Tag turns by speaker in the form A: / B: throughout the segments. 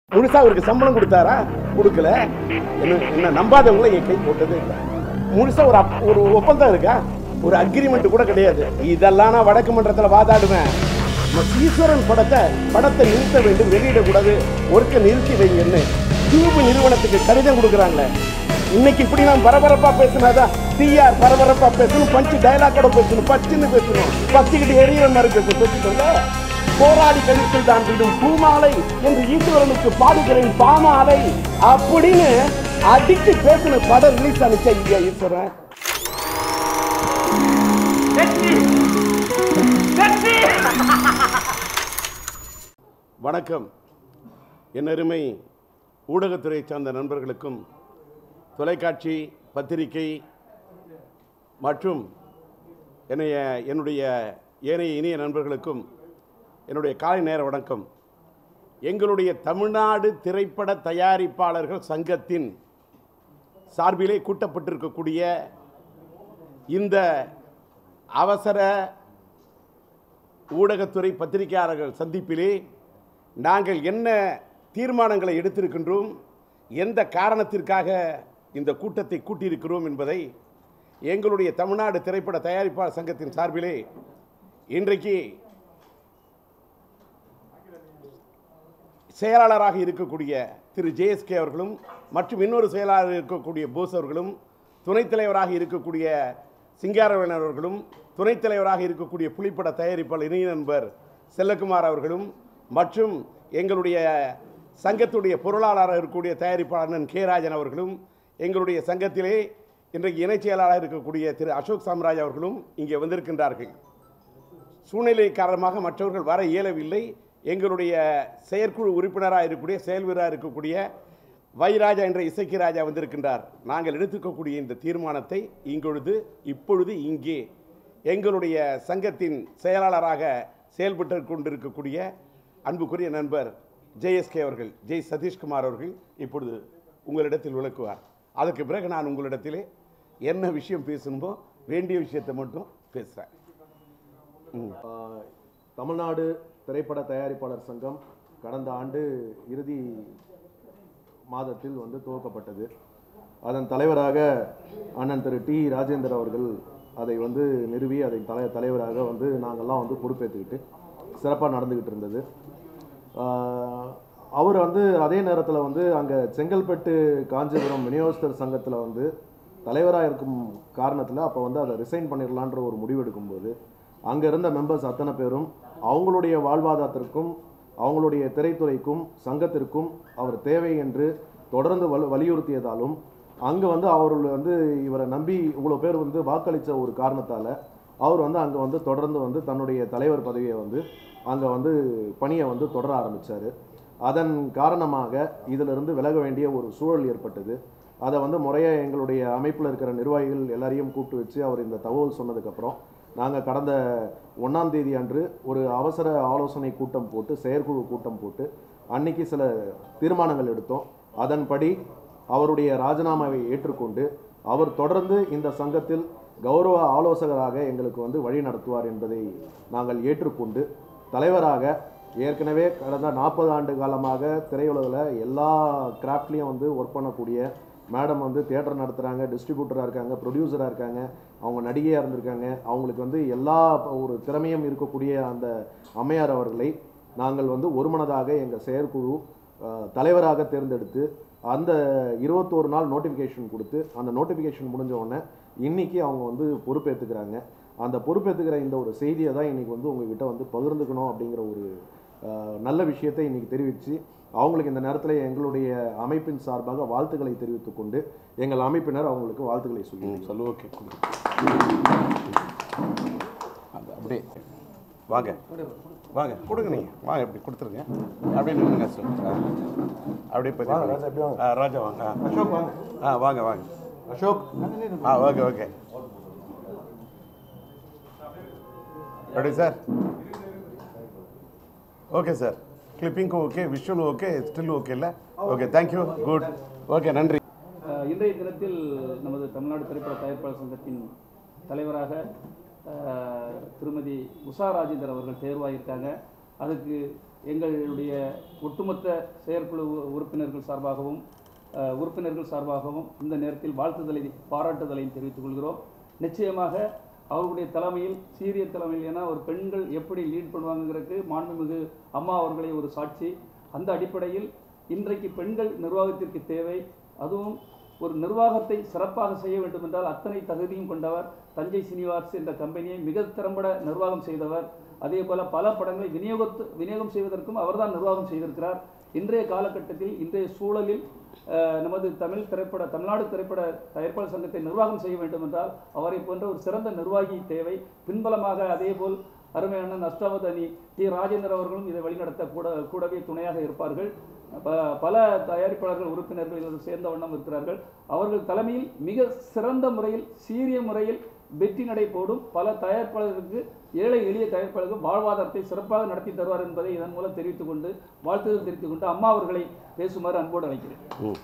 A: முழுசா அவருக்கு சம்பளம் கொடுத்தாரா கொடுக்கல என்ன என்ன நம்பாதவங்கள என் கை போட்டதே இல்லை முழுசா ஒரு அப்- ஒரு ஒப்பந்தம் இருக்கா ஒரு அக்ரிமெண்ட் கூட கிடையாது இதெல்லாம் நான் வடக்கு மன்றத்தில் வாதாடுவேன் நம்ம ஈஸ்வரன் படத்தை படத்தை நிறுத்த வேண்டும் வெளியிடக்கூடாது ஒர்க்கை நிறுத்தி வைங்கன்னு டியூப் நிறுவனத்துக்கு கடிதம் கொடுக்குறாங்களே இன்னைக்கு இப்படி நான் பரபரப்பா பேசினாதான் டிஆர் பரபரப்பா பேசணும் பஞ்சு டயலாக்கோட பேசணும் பச்சுன்னு பேசணும் பச்சுக்கிட்டு எரியற மாதிரி பேசணும் பேசிக்கோங்க போராடி கழித்தில் தான் விடும் பூமாலை என்று ஈஸ்வரனுக்கு பாடுகிறேன் பாமாலை அப்படின்னு அடிச்சு பேசின படம் ரிலீஸ் ஆனிச்சா இல்லையா ஈஸ்வரன் வணக்கம் என் அருமை ஊடகத்துறை சார்ந்த நண்பர்களுக்கும் தொலைக்காட்சி பத்திரிகை மற்றும் என்னைய என்னுடைய ஏனைய இனிய நண்பர்களுக்கும் என்னுடைய காலை நேர வணக்கம் எங்களுடைய தமிழ்நாடு திரைப்பட தயாரிப்பாளர்கள் சங்கத்தின் சார்பிலே கூட்டப்பட்டிருக்கக்கூடிய இந்த அவசர ஊடகத்துறை பத்திரிகையாளர்கள் சந்திப்பிலே நாங்கள் என்ன தீர்மானங்களை எடுத்திருக்கின்றோம் எந்த காரணத்திற்காக இந்த கூட்டத்தை கூட்டியிருக்கிறோம் என்பதை எங்களுடைய தமிழ்நாடு திரைப்பட தயாரிப்பாளர் சங்கத்தின் சார்பிலே இன்றைக்கு செயலாளராக இருக்கக்கூடிய திரு ஜேஎஸ்கே அவர்களும் மற்றும் இன்னொரு செயலாளர் இருக்கக்கூடிய போஸ் அவர்களும் துணைத் தலைவராக இருக்கக்கூடிய சிங்காரவேலன் அவர்களும் துணைத் தலைவராக இருக்கக்கூடிய புலிப்பட தயாரிப்பாளர் இணைய நண்பர் செல்லக்குமார் அவர்களும் மற்றும் எங்களுடைய சங்கத்துடைய பொருளாளராக இருக்கக்கூடிய தயாரிப்பாளர் அண்ணன் கே ராஜன் அவர்களும் எங்களுடைய சங்கத்திலே இன்றைக்கு இணைச் செயலாளராக இருக்கக்கூடிய திரு அசோக் சாம்ராஜ் அவர்களும் இங்கே வந்திருக்கின்றார்கள் சூழ்நிலை காரணமாக மற்றவர்கள் வர இயலவில்லை எங்களுடைய செயற்குழு உறுப்பினராக இருக்கக்கூடிய செயல்வீராக இருக்கக்கூடிய வைராஜா என்ற இசைக்கு ராஜா வந்திருக்கின்றார் நாங்கள் எடுத்துக்கக்கூடிய இந்த தீர்மானத்தை இங்கொழுது இப்பொழுது இங்கே எங்களுடைய சங்கத்தின் செயலாளராக செயல்பட்டு கொண்டிருக்கக்கூடிய அன்புக்குரிய நண்பர் ஜேஎஸ்கே அவர்கள் ஜெய் சதீஷ்குமார் அவர்கள் இப்பொழுது உங்களிடத்தில் விளக்குவார் அதற்கு பிறகு நான் உங்களிடத்திலே என்ன விஷயம் பேசணுமோ வேண்டிய விஷயத்தை மட்டும் பேசுகிறேன்
B: ஆஹ், தமிழ்நாடு திரைப்பட தயாரிப்பாளர் சங்கம் கடந்த ஆண்டு இறுதி மாதத்தில் வந்து துவக்கப்பட்டது அதன் தலைவராக அண்ணன் திரு டி ராஜேந்தர் அவர்கள் அதை வந்து நிறுவி அதை தலை தலைவராக வந்து நாங்கள்லாம் வந்து பொறுப்பேற்றுக்கிட்டு சிறப்பாக நடந்துக்கிட்டு இருந்தது ஆஹ், அவர் வந்து அதே நேரத்தில் வந்து அங்கே செங்கல்பட்டு காஞ்சிபுரம் விநியோகஸ்தர் சங்கத்தில் வந்து தலைவராக இருக்கும் காரணத்தில் அப்போ வந்து அதை ரிசைன் பண்ணிடலான்ற ஒரு முடிவு எடுக்கும்போது அங்கே இருந்த மெம்பர்ஸ் அத்தனை பேரும் அவங்களுடைய வாழ்வாதாரத்திற்கும் அவங்களுடைய திரைத்துறைக்கும் சங்கத்திற்கும் அவர் தேவை என்று தொடர்ந்து வலு வலியுறுத்தியதாலும் அங்கே வந்து அவர்கள் வந்து இவரை நம்பி இவ்வளோ பேர் வந்து வாக்களித்த ஒரு காரணத்தால் அவர் வந்து அங்கே வந்து தொடர்ந்து வந்து தன்னுடைய தலைவர் பதவியை வந்து அங்கே வந்து பணியை வந்து தொடர ஆரம்பித்தார் அதன் காரணமாக இதிலிருந்து விலக வேண்டிய ஒரு சூழல் ஏற்பட்டது அதை வந்து முறையாக எங்களுடைய அமைப்பில் இருக்கிற நிர்வாகிகள் எல்லாரையும் கூப்பிட்டு வச்சு அவர் இந்த தகவல் சொன்னதுக்கப்புறம் நாங்கள் கடந்த ஒன்றாம் தேதி அன்று ஒரு அவசர ஆலோசனை கூட்டம் போட்டு செயற்குழு கூட்டம் போட்டு அன்னைக்கு சில தீர்மானங்கள் எடுத்தோம் அதன்படி அவருடைய ராஜினாமாவை ஏற்றுக்கொண்டு அவர் தொடர்ந்து இந்த சங்கத்தில் கௌரவ ஆலோசகராக எங்களுக்கு வந்து வழி நடத்துவார் என்பதை நாங்கள் ஏற்றுக்கொண்டு தலைவராக ஏற்கனவே கடந்த நாற்பது ஆண்டு காலமாக திரையுலகில் எல்லா கிராஃப்ட்லேயும் வந்து ஒர்க் பண்ணக்கூடிய மேடம் வந்து தியேட்டர் நடத்துகிறாங்க டிஸ்ட்ரிபியூட்டராக இருக்காங்க ப்ரொடியூசராக இருக்காங்க அவங்க நடிகையாக இருந்திருக்காங்க அவங்களுக்கு வந்து எல்லா ஒரு திறமையும் இருக்கக்கூடிய அந்த அம்மையார் அவர்களை நாங்கள் வந்து ஒருமனதாக எங்கள் செயற்குழு அஹ், தலைவராக தேர்ந்தெடுத்து அந்த இருபத்தோரு நாள் நோட்டிஃபிகேஷன் கொடுத்து அந்த நோட்டிஃபிகேஷன் முடிஞ்ச உடனே இன்னைக்கு அவங்க வந்து பொறுப்பேற்றுக்கிறாங்க அந்த பொறுப்பேற்றுக்கிற இந்த ஒரு செய்தியை தான் இன்னைக்கு வந்து உங்ககிட்ட வந்து பகிர்ந்துக்கணும் அப்படிங்கிற ஒரு அஹ், நல்ல விஷயத்தை இன்னைக்கு தெரிவித்து அவங்களுக்கு இந்த நேரத்தில் எங்களுடைய அமைப்பின் சார்பாக வாழ்த்துக்களை தெரிவித்துக் கொண்டு எங்கள் அமைப்பினர் அவங்களுக்கு வாழ்த்துக்களை சொல்லி
A: ம் சொல்லு ஓகே கொடு அது அப்படியே வாங்க வாங்க கொடுங்க நீங்கள் வாங்க இப்படி கொடுத்துருங்க அப்படியே நின்றுங்க சார் ஆ. அப்படியே போய் ஆ ராஜா வாங்க ஆ.
B: அசோக் வாங்க
A: ஆ வாங்க வாங்க
B: அசோக்
A: ஆ okay okay ready sir okay sir கிளிப்பிங்க்கும் okay visual okay still okay இல்லை ஓகே தேங்க்யூ குட் ஓகே நன்றி
C: அஹ் இன்றைய தினத்தில் நமது தமிழ்நாடு திரைப்பட தயாரிப்பாளர் சங்கத்தின் தலைவராக அஹ், திருமதி உஷா ராஜேந்தர் அவர்கள் தேர்வாகியிருக்காங்க அதுக்கு எங்களுடைய ஒட்டுமொத்த செயற்குழு உறுப்பினர்கள் சார்பாகவும் அஹ், உறுப்பினர்கள் சார்பாகவும் இந்த நேரத்தில் வாழ்த்துதலை பாராட்டுதலையும் தெரிவித்துக் கொள்கிறோம் நிச்சயமாக அவர்களுடைய தலைமையில் சீரிய தலைமையில் ஏன்னா ஒரு பெண்கள் எப்படி லீட் பண்ணுவாங்கிறதுக்கு மாண்புமிகு அம்மா அவர்களே ஒரு சாட்சி அந்த அடிப்படையில் இன்றைக்கு பெண்கள் நிர்வாகத்திற்கு தேவை அதுவும் ஒரு நிர்வாகத்தை சிறப்பாக செய்ய வேண்டும் என்றால் அத்தனை தகுதியும் கொண்டவர் தஞ்சை சீனிவாஸ் என்ற கம்பெனியை மிக திறம்பட நிர்வாகம் செய்தவர் அதே போல பல படங்களை விநியோகத்து விநியோகம் செய்வதற்கும் அவர்தான் நிர்வாகம் செய்திருக்கிறார் இன்றைய காலகட்டத்தில் இன்றைய சூழலில் அஹ், நமது தமிழ் திரைப்பட தமிழ்நாடு திரைப்பட தயாரிப்பாளர் சங்கத்தை நிர்வாகம் செய்ய வேண்டும் என்றால் அவரை போன்ற ஒரு சிறந்த நிர்வாகி தேவை பின்பலமாக அதேபோல் அருமையான அஷ்டாவதானி டி ராஜேந்தர் அவர்களும் இதை வழிநடத்த கூட கூடவே துணையாக இருப்பார்கள் ப- பல தயாரிப்பாளர்கள் உறுப்பினர்கள் இதில் சேர்ந்த வண்ணம் இருக்கிறார்கள் அவர்கள் தலைமையில் மிக சிறந்த முறையில் சீரிய முறையில் வெற்றி நடை போடும் பல தயாரிப்பாளர்களுக்கு ஏழை எளிய தயாரிப்பாளர்கள் வாழ்வாதாரத்தை சிறப்பாக நடத்தி தருவார் என்பதை இதன் மூலம் தெரிவித்துக் கொண்டு வாழ்த்துதல் தெரிவித்துக் கொண்டு அம்மா அவர்களை பேசுமாறு அன்போடு அழைக்கிறேன்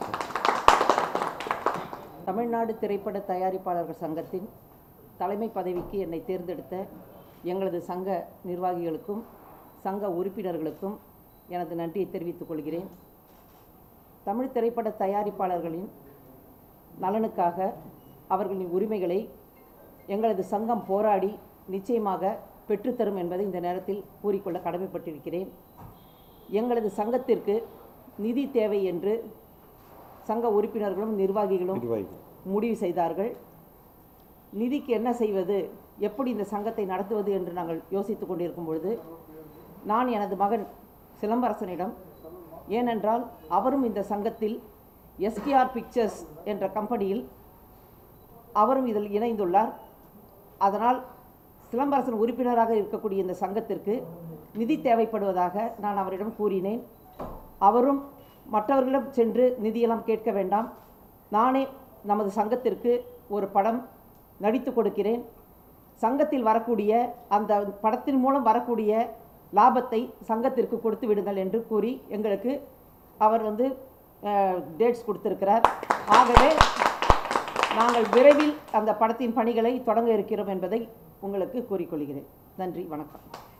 D: தமிழ்நாடு திரைப்பட தயாரிப்பாளர்கள் சங்கத்தின் தலைமை பதவிக்கு என்னை தேர்ந்தெடுத்த எங்களது சங்க நிர்வாகிகளுக்கும் சங்க உறுப்பினர்களுக்கும் எனது நன்றியை தெரிவித்துக் கொள்கிறேன் தமிழ் திரைப்பட தயாரிப்பாளர்களின் நலனுக்காக அவர்களின் உரிமைகளை எங்களது சங்கம் போராடி நிச்சயமாக பெற்றுத்தரும் என்பதை இந்த நேரத்தில் கூறிக்கொள்ள கடமைப்பட்டிருக்கிறேன் எங்களது சங்கத்திற்கு நிதி தேவை என்று சங்க உறுப்பினர்களும் நிர்வாகிகளும் முடிவு செய்தார்கள் நிதிக்கு என்ன செய்வது எப்படி இந்த சங்கத்தை நடத்துவது என்று நாங்கள் யோசித்துக் கொண்டிருக்கும் பொழுது நான் எனது மகன் சிலம்பரசனிடம் ஏனென்றால் அவரும் இந்த சங்கத்தில் எஸ்டிஆர் பிக்சர்ஸ் என்ற கம்பெனியில் அவரும் இதில் இணைந்துள்ளார் அதனால் சிலம்பரசன் உறுப்பினராக இருக்கக்கூடிய இந்த சங்கத்திற்கு நிதி தேவைப்படுவதாக நான் அவரிடம் கூறினேன் அவரும் மற்றவர்களிடம் சென்று நிதியெல்லாம் கேட்க வேண்டாம் நானே நமது சங்கத்திற்கு ஒரு படம் நடித்து கொடுக்கிறேன் சங்கத்தில் வரக்கூடிய அந்த படத்தின் மூலம் வரக்கூடிய லாபத்தை சங்கத்திற்கு கொடுத்து விடுங்கள் என்று கூறி எங்களுக்கு அவர் வந்து டேட்ஸ் கொடுத்திருக்கிறார் ஆகவே நாங்கள் விரைவில் அந்த படத்தின் பணிகளை தொடங்க இருக்கிறோம் என்பதை உங்களுக்கு கூறிக்கொள்கிறேன் நன்றி வணக்கம்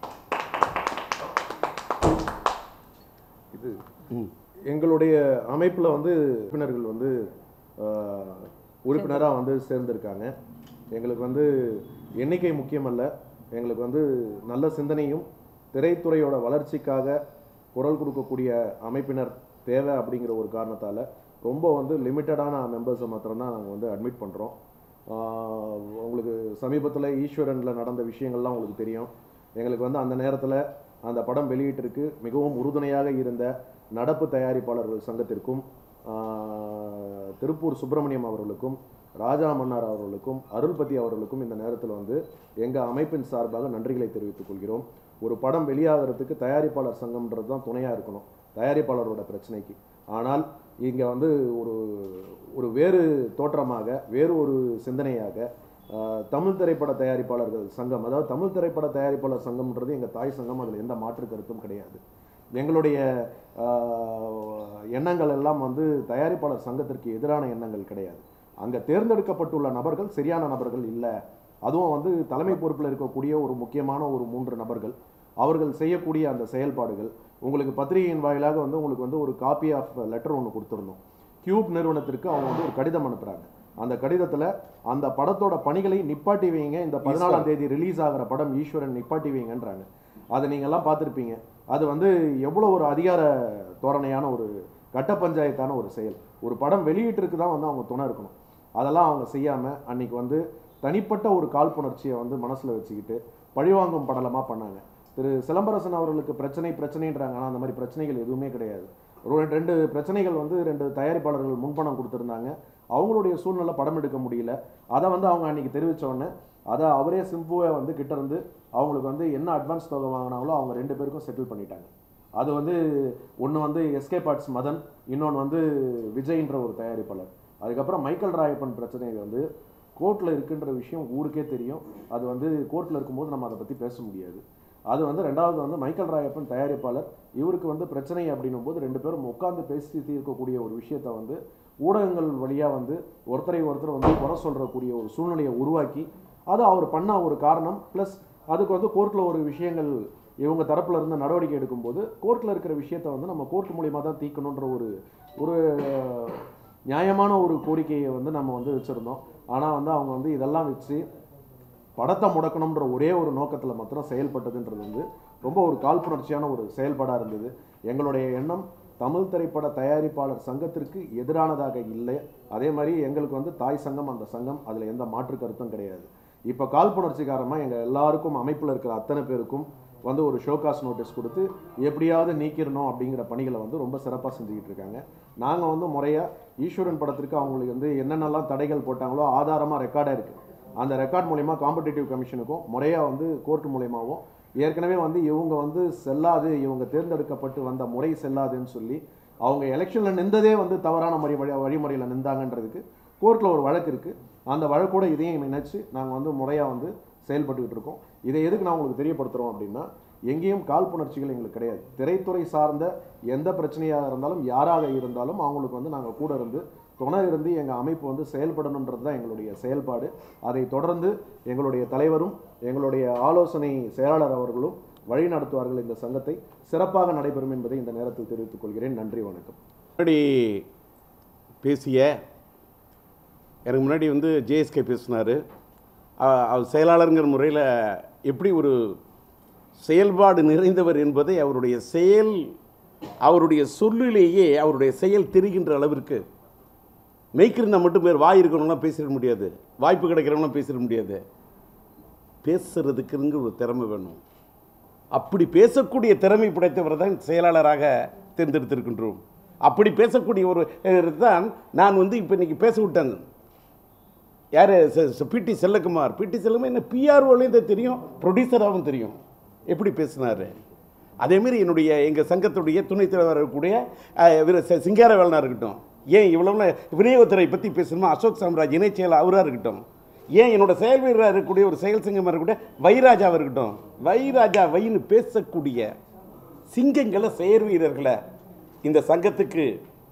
B: இது எங்களுடைய அமைப்பில் வந்து உறுப்பினர்கள் வந்து உறுப்பினராக வந்து சேர்ந்திருக்காங்க எங்களுக்கு வந்து எண்ணிக்கை முக்கியமல்ல எங்களுக்கு வந்து நல்ல சிந்தனையும் திரைத்துறையோட வளர்ச்சிக்காக குரல் கொடுக்கக்கூடிய அமைப்பினர் தேவை அப்படிங்கிற ஒரு காரணத்தால் ரொம்ப வந்து லிமிட்டடான மெம்பர்ஸை மாத்திரம்தான் நாங்கள் வந்து அட்மிட் பண்ணுறோம் உங்களுக்கு சமீபத்தில் ஈஸ்வரனில் நடந்த விஷயங்கள்லாம் உங்களுக்கு தெரியும் எங்களுக்கு வந்து அந்த நேரத்தில் அந்த படம் வெளியீட்டிற்கு மிகவும் உறுதுணையாக இருந்த நடப்பு தயாரிப்பாளர்கள் சங்கத்திற்கும் ஆஹ், திருப்பூர் சுப்பிரமணியம் அவர்களுக்கும் ராஜா மன்னார் அவர்களுக்கும் அருள்பதி அவர்களுக்கும் இந்த நேரத்தில் வந்து எங்கள் அமைப்பின் சார்பாக நன்றிகளை தெரிவித்துக் கொள்கிறோம் ஒரு படம் வெளியாகிறதுக்கு தயாரிப்பாளர் சங்கம்ன்றது தான் துணையாக இருக்கணும் தயாரிப்பாளரோட பிரச்சனைக்கு ஆனால் இங்கே வந்து ஒரு ஒரு வேறு தோற்றமாக வேறு ஒரு சிந்தனையாக ஆஹ், தமிழ் திரைப்பட தயாரிப்பாளர்கள் சங்கம் அதாவது தமிழ் திரைப்பட தயாரிப்பாளர் சங்கம்ன்றது எங்கள் தாய் சங்கம் அதில் எந்த மாற்று கருத்தும் கிடையாது எங்களுடைய ஆஹ், எண்ணங்கள் எல்லாம் வந்து தயாரிப்பாளர் சங்கத்திற்கு எதிரான எண்ணங்கள் கிடையாது அங்கே தேர்ந்தெடுக்கப்பட்டுள்ள நபர்கள் சரியான நபர்கள் இல்லை அதுவும் வந்து தலைமை பொறுப்பில் இருக்கக்கூடிய ஒரு முக்கியமான ஒரு மூன்று நபர்கள் அவர்கள் செய்யக்கூடிய அந்த செயல்பாடுகள் உங்களுக்கு பத்திரிகையின் வாயிலாக வந்து உங்களுக்கு வந்து ஒரு காப்பி ஆஃப் லெட்டர் ஒன்று கொடுத்துருந்தோம் கியூப் நிறுவனத்திற்கு அவங்க வந்து ஒரு கடிதம் அனுப்புகிறாங்க அந்த கடிதத்தில் அந்த படத்தோட பணிகளை நிப்பாட்டி வைங்க இந்த பதினாலாம் தேதி ரிலீஸ் ஆகிற படம் ஈஸ்வரன் நிப்பாட்டி வைங்கன்றாங்க அதை நீங்க எல்லாம் பார்த்துருப்பீங்க அது வந்து எவ்வளோ ஒரு அதிகார தோரணையான ஒரு கட்ட பஞ்சாயத்தான ஒரு செயல் ஒரு படம் வெளியீட்டிற்கு தான் வந்து அவங்க துணை இருக்கணும் அதெல்லாம் அவங்க செய்யாமல் அன்னைக்கு வந்து தனிப்பட்ட ஒரு காழ்ப்புணர்ச்சியை வந்து மனசில் வச்சுக்கிட்டு பழிவாங்கும் படலமாக பண்ணாங்க திரு சிலம்பரசன் அவர்களுக்கு பிரச்சனை பிரச்சனைன்றாங்க ஆனால் அந்த மாதிரி பிரச்சனைகள் எதுவுமே கிடையாது ஒரு ரெண்டு பிரச்சனைகள் வந்து ரெண்டு தயாரிப்பாளர்கள் முன்பணம் கொடுத்துருந்தாங்க அவங்களுடைய சூழ்நிலை படம் எடுக்க முடியல அதை வந்து அவங்க அன்னைக்கு தெரிவிச்ச உடனே அதை அவரே சிம்புவை வந்து கிட்ட இருந்து அவங்களுக்கு வந்து என்ன அட்வான்ஸ் தொகை வாங்கினாங்களோ அவங்க ரெண்டு பேருக்கும் செட்டில் பண்ணிட்டாங்க அது வந்து ஒன்று வந்து எஸ்கே பார்ட்ஸ் மதன் இன்னொன்று வந்து விஜய்ன்ற ஒரு தயாரிப்பாளர் அதுக்கப்புறம் மைக்கேல் ராயப்பன் பிரச்சனை வந்து கோர்ட்டில் இருக்குன்ற விஷயம் ஊருக்கே தெரியும் அது வந்து கோர்ட்டில் இருக்கும்போது நம்ம அதை பற்றி பேச முடியாது அது வந்து ரெண்டாவது வந்து மைக்கேல் ராயப்பன் தயாரிப்பாளர் இவருக்கு வந்து பிரச்சனை அப்படின்னும் போது ரெண்டு பேரும் உட்கார்ந்து பேசி தீர்க்கக்கூடிய ஒரு விஷயத்தை வந்து ஊடகங்கள் வழியாக வந்து ஒருத்தரை ஒருத்தர் வந்து குறை சொல்றக்கூடிய ஒரு சூழ்நிலையை உருவாக்கி அது அவர் பண்ண ஒரு காரணம் ப்ளஸ் அதுக்கு வந்து கோர்ட்டில் ஒரு விஷயங்கள் இவங்க தரப்புல இருந்து நடவடிக்கை எடுக்கும்போது கோர்ட்டில் இருக்கிற விஷயத்தை வந்து நம்ம கோர்ட் மூலியமாக தான் தீர்க்கணுன்ற ஒரு ஒரு நியாயமான ஒரு கோரிக்கையை வந்து நம்ம வந்து வச்சுருந்தோம் ஆனால் வந்து அவங்க வந்து இதெல்லாம் வச்சு படத்தை முடக்கணுன்ற ஒரே ஒரு நோக்கத்தில் மாத்திரம் செயல்பட்டதுன்றது வந்து ரொம்ப ஒரு காழ்ப்புணர்ச்சியான ஒரு செயல்பாடாக இருந்தது எங்களுடைய எண்ணம் தமிழ் திரைப்பட தயாரிப்பாளர் சங்கத்திற்கு எதிரானதாக இல்லை அதே மாதிரி எங்களுக்கு வந்து தாய் சங்கம் அந்த சங்கம் அதில் எந்த மாற்று கருத்தும் கிடையாது இப்போ காழ்ப்புணர்ச்சி காரணமாக எங்கள் எல்லாருக்கும் அமைப்பில் இருக்கிற அத்தனை பேருக்கும் வந்து ஒரு ஷோகாஸ் நோட்டீஸ் கொடுத்து எப்படியாவது நீக்கிடணும் அப்படிங்கிற பணிகளை வந்து ரொம்ப சிறப்பாக செஞ்சுக்கிட்டு இருக்காங்க நாங்கள் வந்து முறையாக ஈஸ்வரன் படத்திற்கு அவங்களுக்கு வந்து என்னென்னலாம் தடைகள் போட்டாங்களோ ஆதாரமாக ரெக்கார்டாக இருக்குது அந்த ரெக்கார்ட் மூலிமா காம்படிட்டிவ் கமிஷனுக்கும் முறையாக வந்து கோர்ட் மூலியமாகவும் ஏற்கனவே வந்து இவங்க வந்து செல்லாது இவங்க தேர்ந்தெடுக்கப்பட்டு வந்த முறை செல்லாதுன்னு சொல்லி அவங்க எலெக்ஷனில் நின்றதே வந்து தவறான முறை வழி வழிமுறையில் நின்றாங்கன்றதுக்கு கோர்ட்டில் ஒரு வழக்கு இருக்குது அந்த வழக்கோட இதையும் இணைச்சு நாங்கள் வந்து முறையாக வந்து செயல்பட்டுக்கிட்டு இருக்கோம் இதை எதுக்கு நான் உங்களுக்கு தெரியப்படுத்துகிறோம் அப்படின்னா எங்கேயும் காழ்ப்புணர்ச்சிகள் எங்களுக்கு கிடையாது திரைத்துறை சார்ந்த எந்த பிரச்சனையாக இருந்தாலும் யாராக இருந்தாலும் அவங்களுக்கு வந்து நாங்கள் கூட இருந்து துணை இருந்து எங்கள் அமைப்பு வந்து செயல்படணுன்றது தான் எங்களுடைய செயல்பாடு அதை தொடர்ந்து எங்களுடைய தலைவரும் எங்களுடைய ஆலோசனை செயலாளர் அவர்களும் வழி நடத்துவார்கள் இந்த சங்கத்தை சிறப்பாக நடைபெறும் என்பதை இந்த நேரத்தில் தெரிவித்துக் கொள்கிறேன் நன்றி வணக்கம்
A: முன்னாடி பேசிய எனக்கு முன்னாடி வந்து ஜேஎஸ்கே பேசினார் அவர் செயலாளருங்கிற முறையில் எப்படி ஒரு செயல்பாடு நிறைந்தவர் என்பதை அவருடைய செயல் அவருடைய சொல்லிலேயே அவருடைய செயல் தெரிகின்ற அளவிற்கு மெய்க்கிருந்தா மட்டும் பேர் வாய் இருக்கணும்னா பேசிட முடியாது வாய்ப்பு கிடைக்கிறவனா பேசிட முடியாது பேசுறதுக்குங்க ஒரு திறமை வேணும் அப்படி பேசக்கூடிய திறமை படைத்தவர் தான் செயலாளராக தேர்ந்தெடுத்திருக்கின்றோம் அப்படி பேசக்கூடிய ஒரு அஹ், தான் நான் வந்து இப்போ இன்னைக்கு பேச விட்டேன் யார் பிடி செல்லகுமார் பிடி செல்லகுமார் என்ன பிஆர்ஓலேயும் தான் தெரியும் ப்ரொடியூசராகவும் தெரியும் எப்படி பேசினார் அதேமாரி என்னுடைய எங்கள் சங்கத்துடைய துணைத் தலைவர் இருக்கக்கூடிய அஹ், இவர் சி- சிங்காரவேலனா இருக்கட்டும் ஏன் இவ்வளவு விநியோகத்துறை பற்றி பேசணுமா அசோக் சாம்ராஜ் இணைச் செயலர் அவராக இருக்கட்டும் ஏன் என்னோட செயல் வீரராக இருக்கக்கூடிய ஒரு செயல் சிங்கமாக இருக்கக்கூடிய வைராஜாவாக இருக்கட்டும் வைராஜா வைன்னு பேசக்கூடிய சிங்கங்களை செயல் வீரர்களை இந்த சங்கத்துக்கு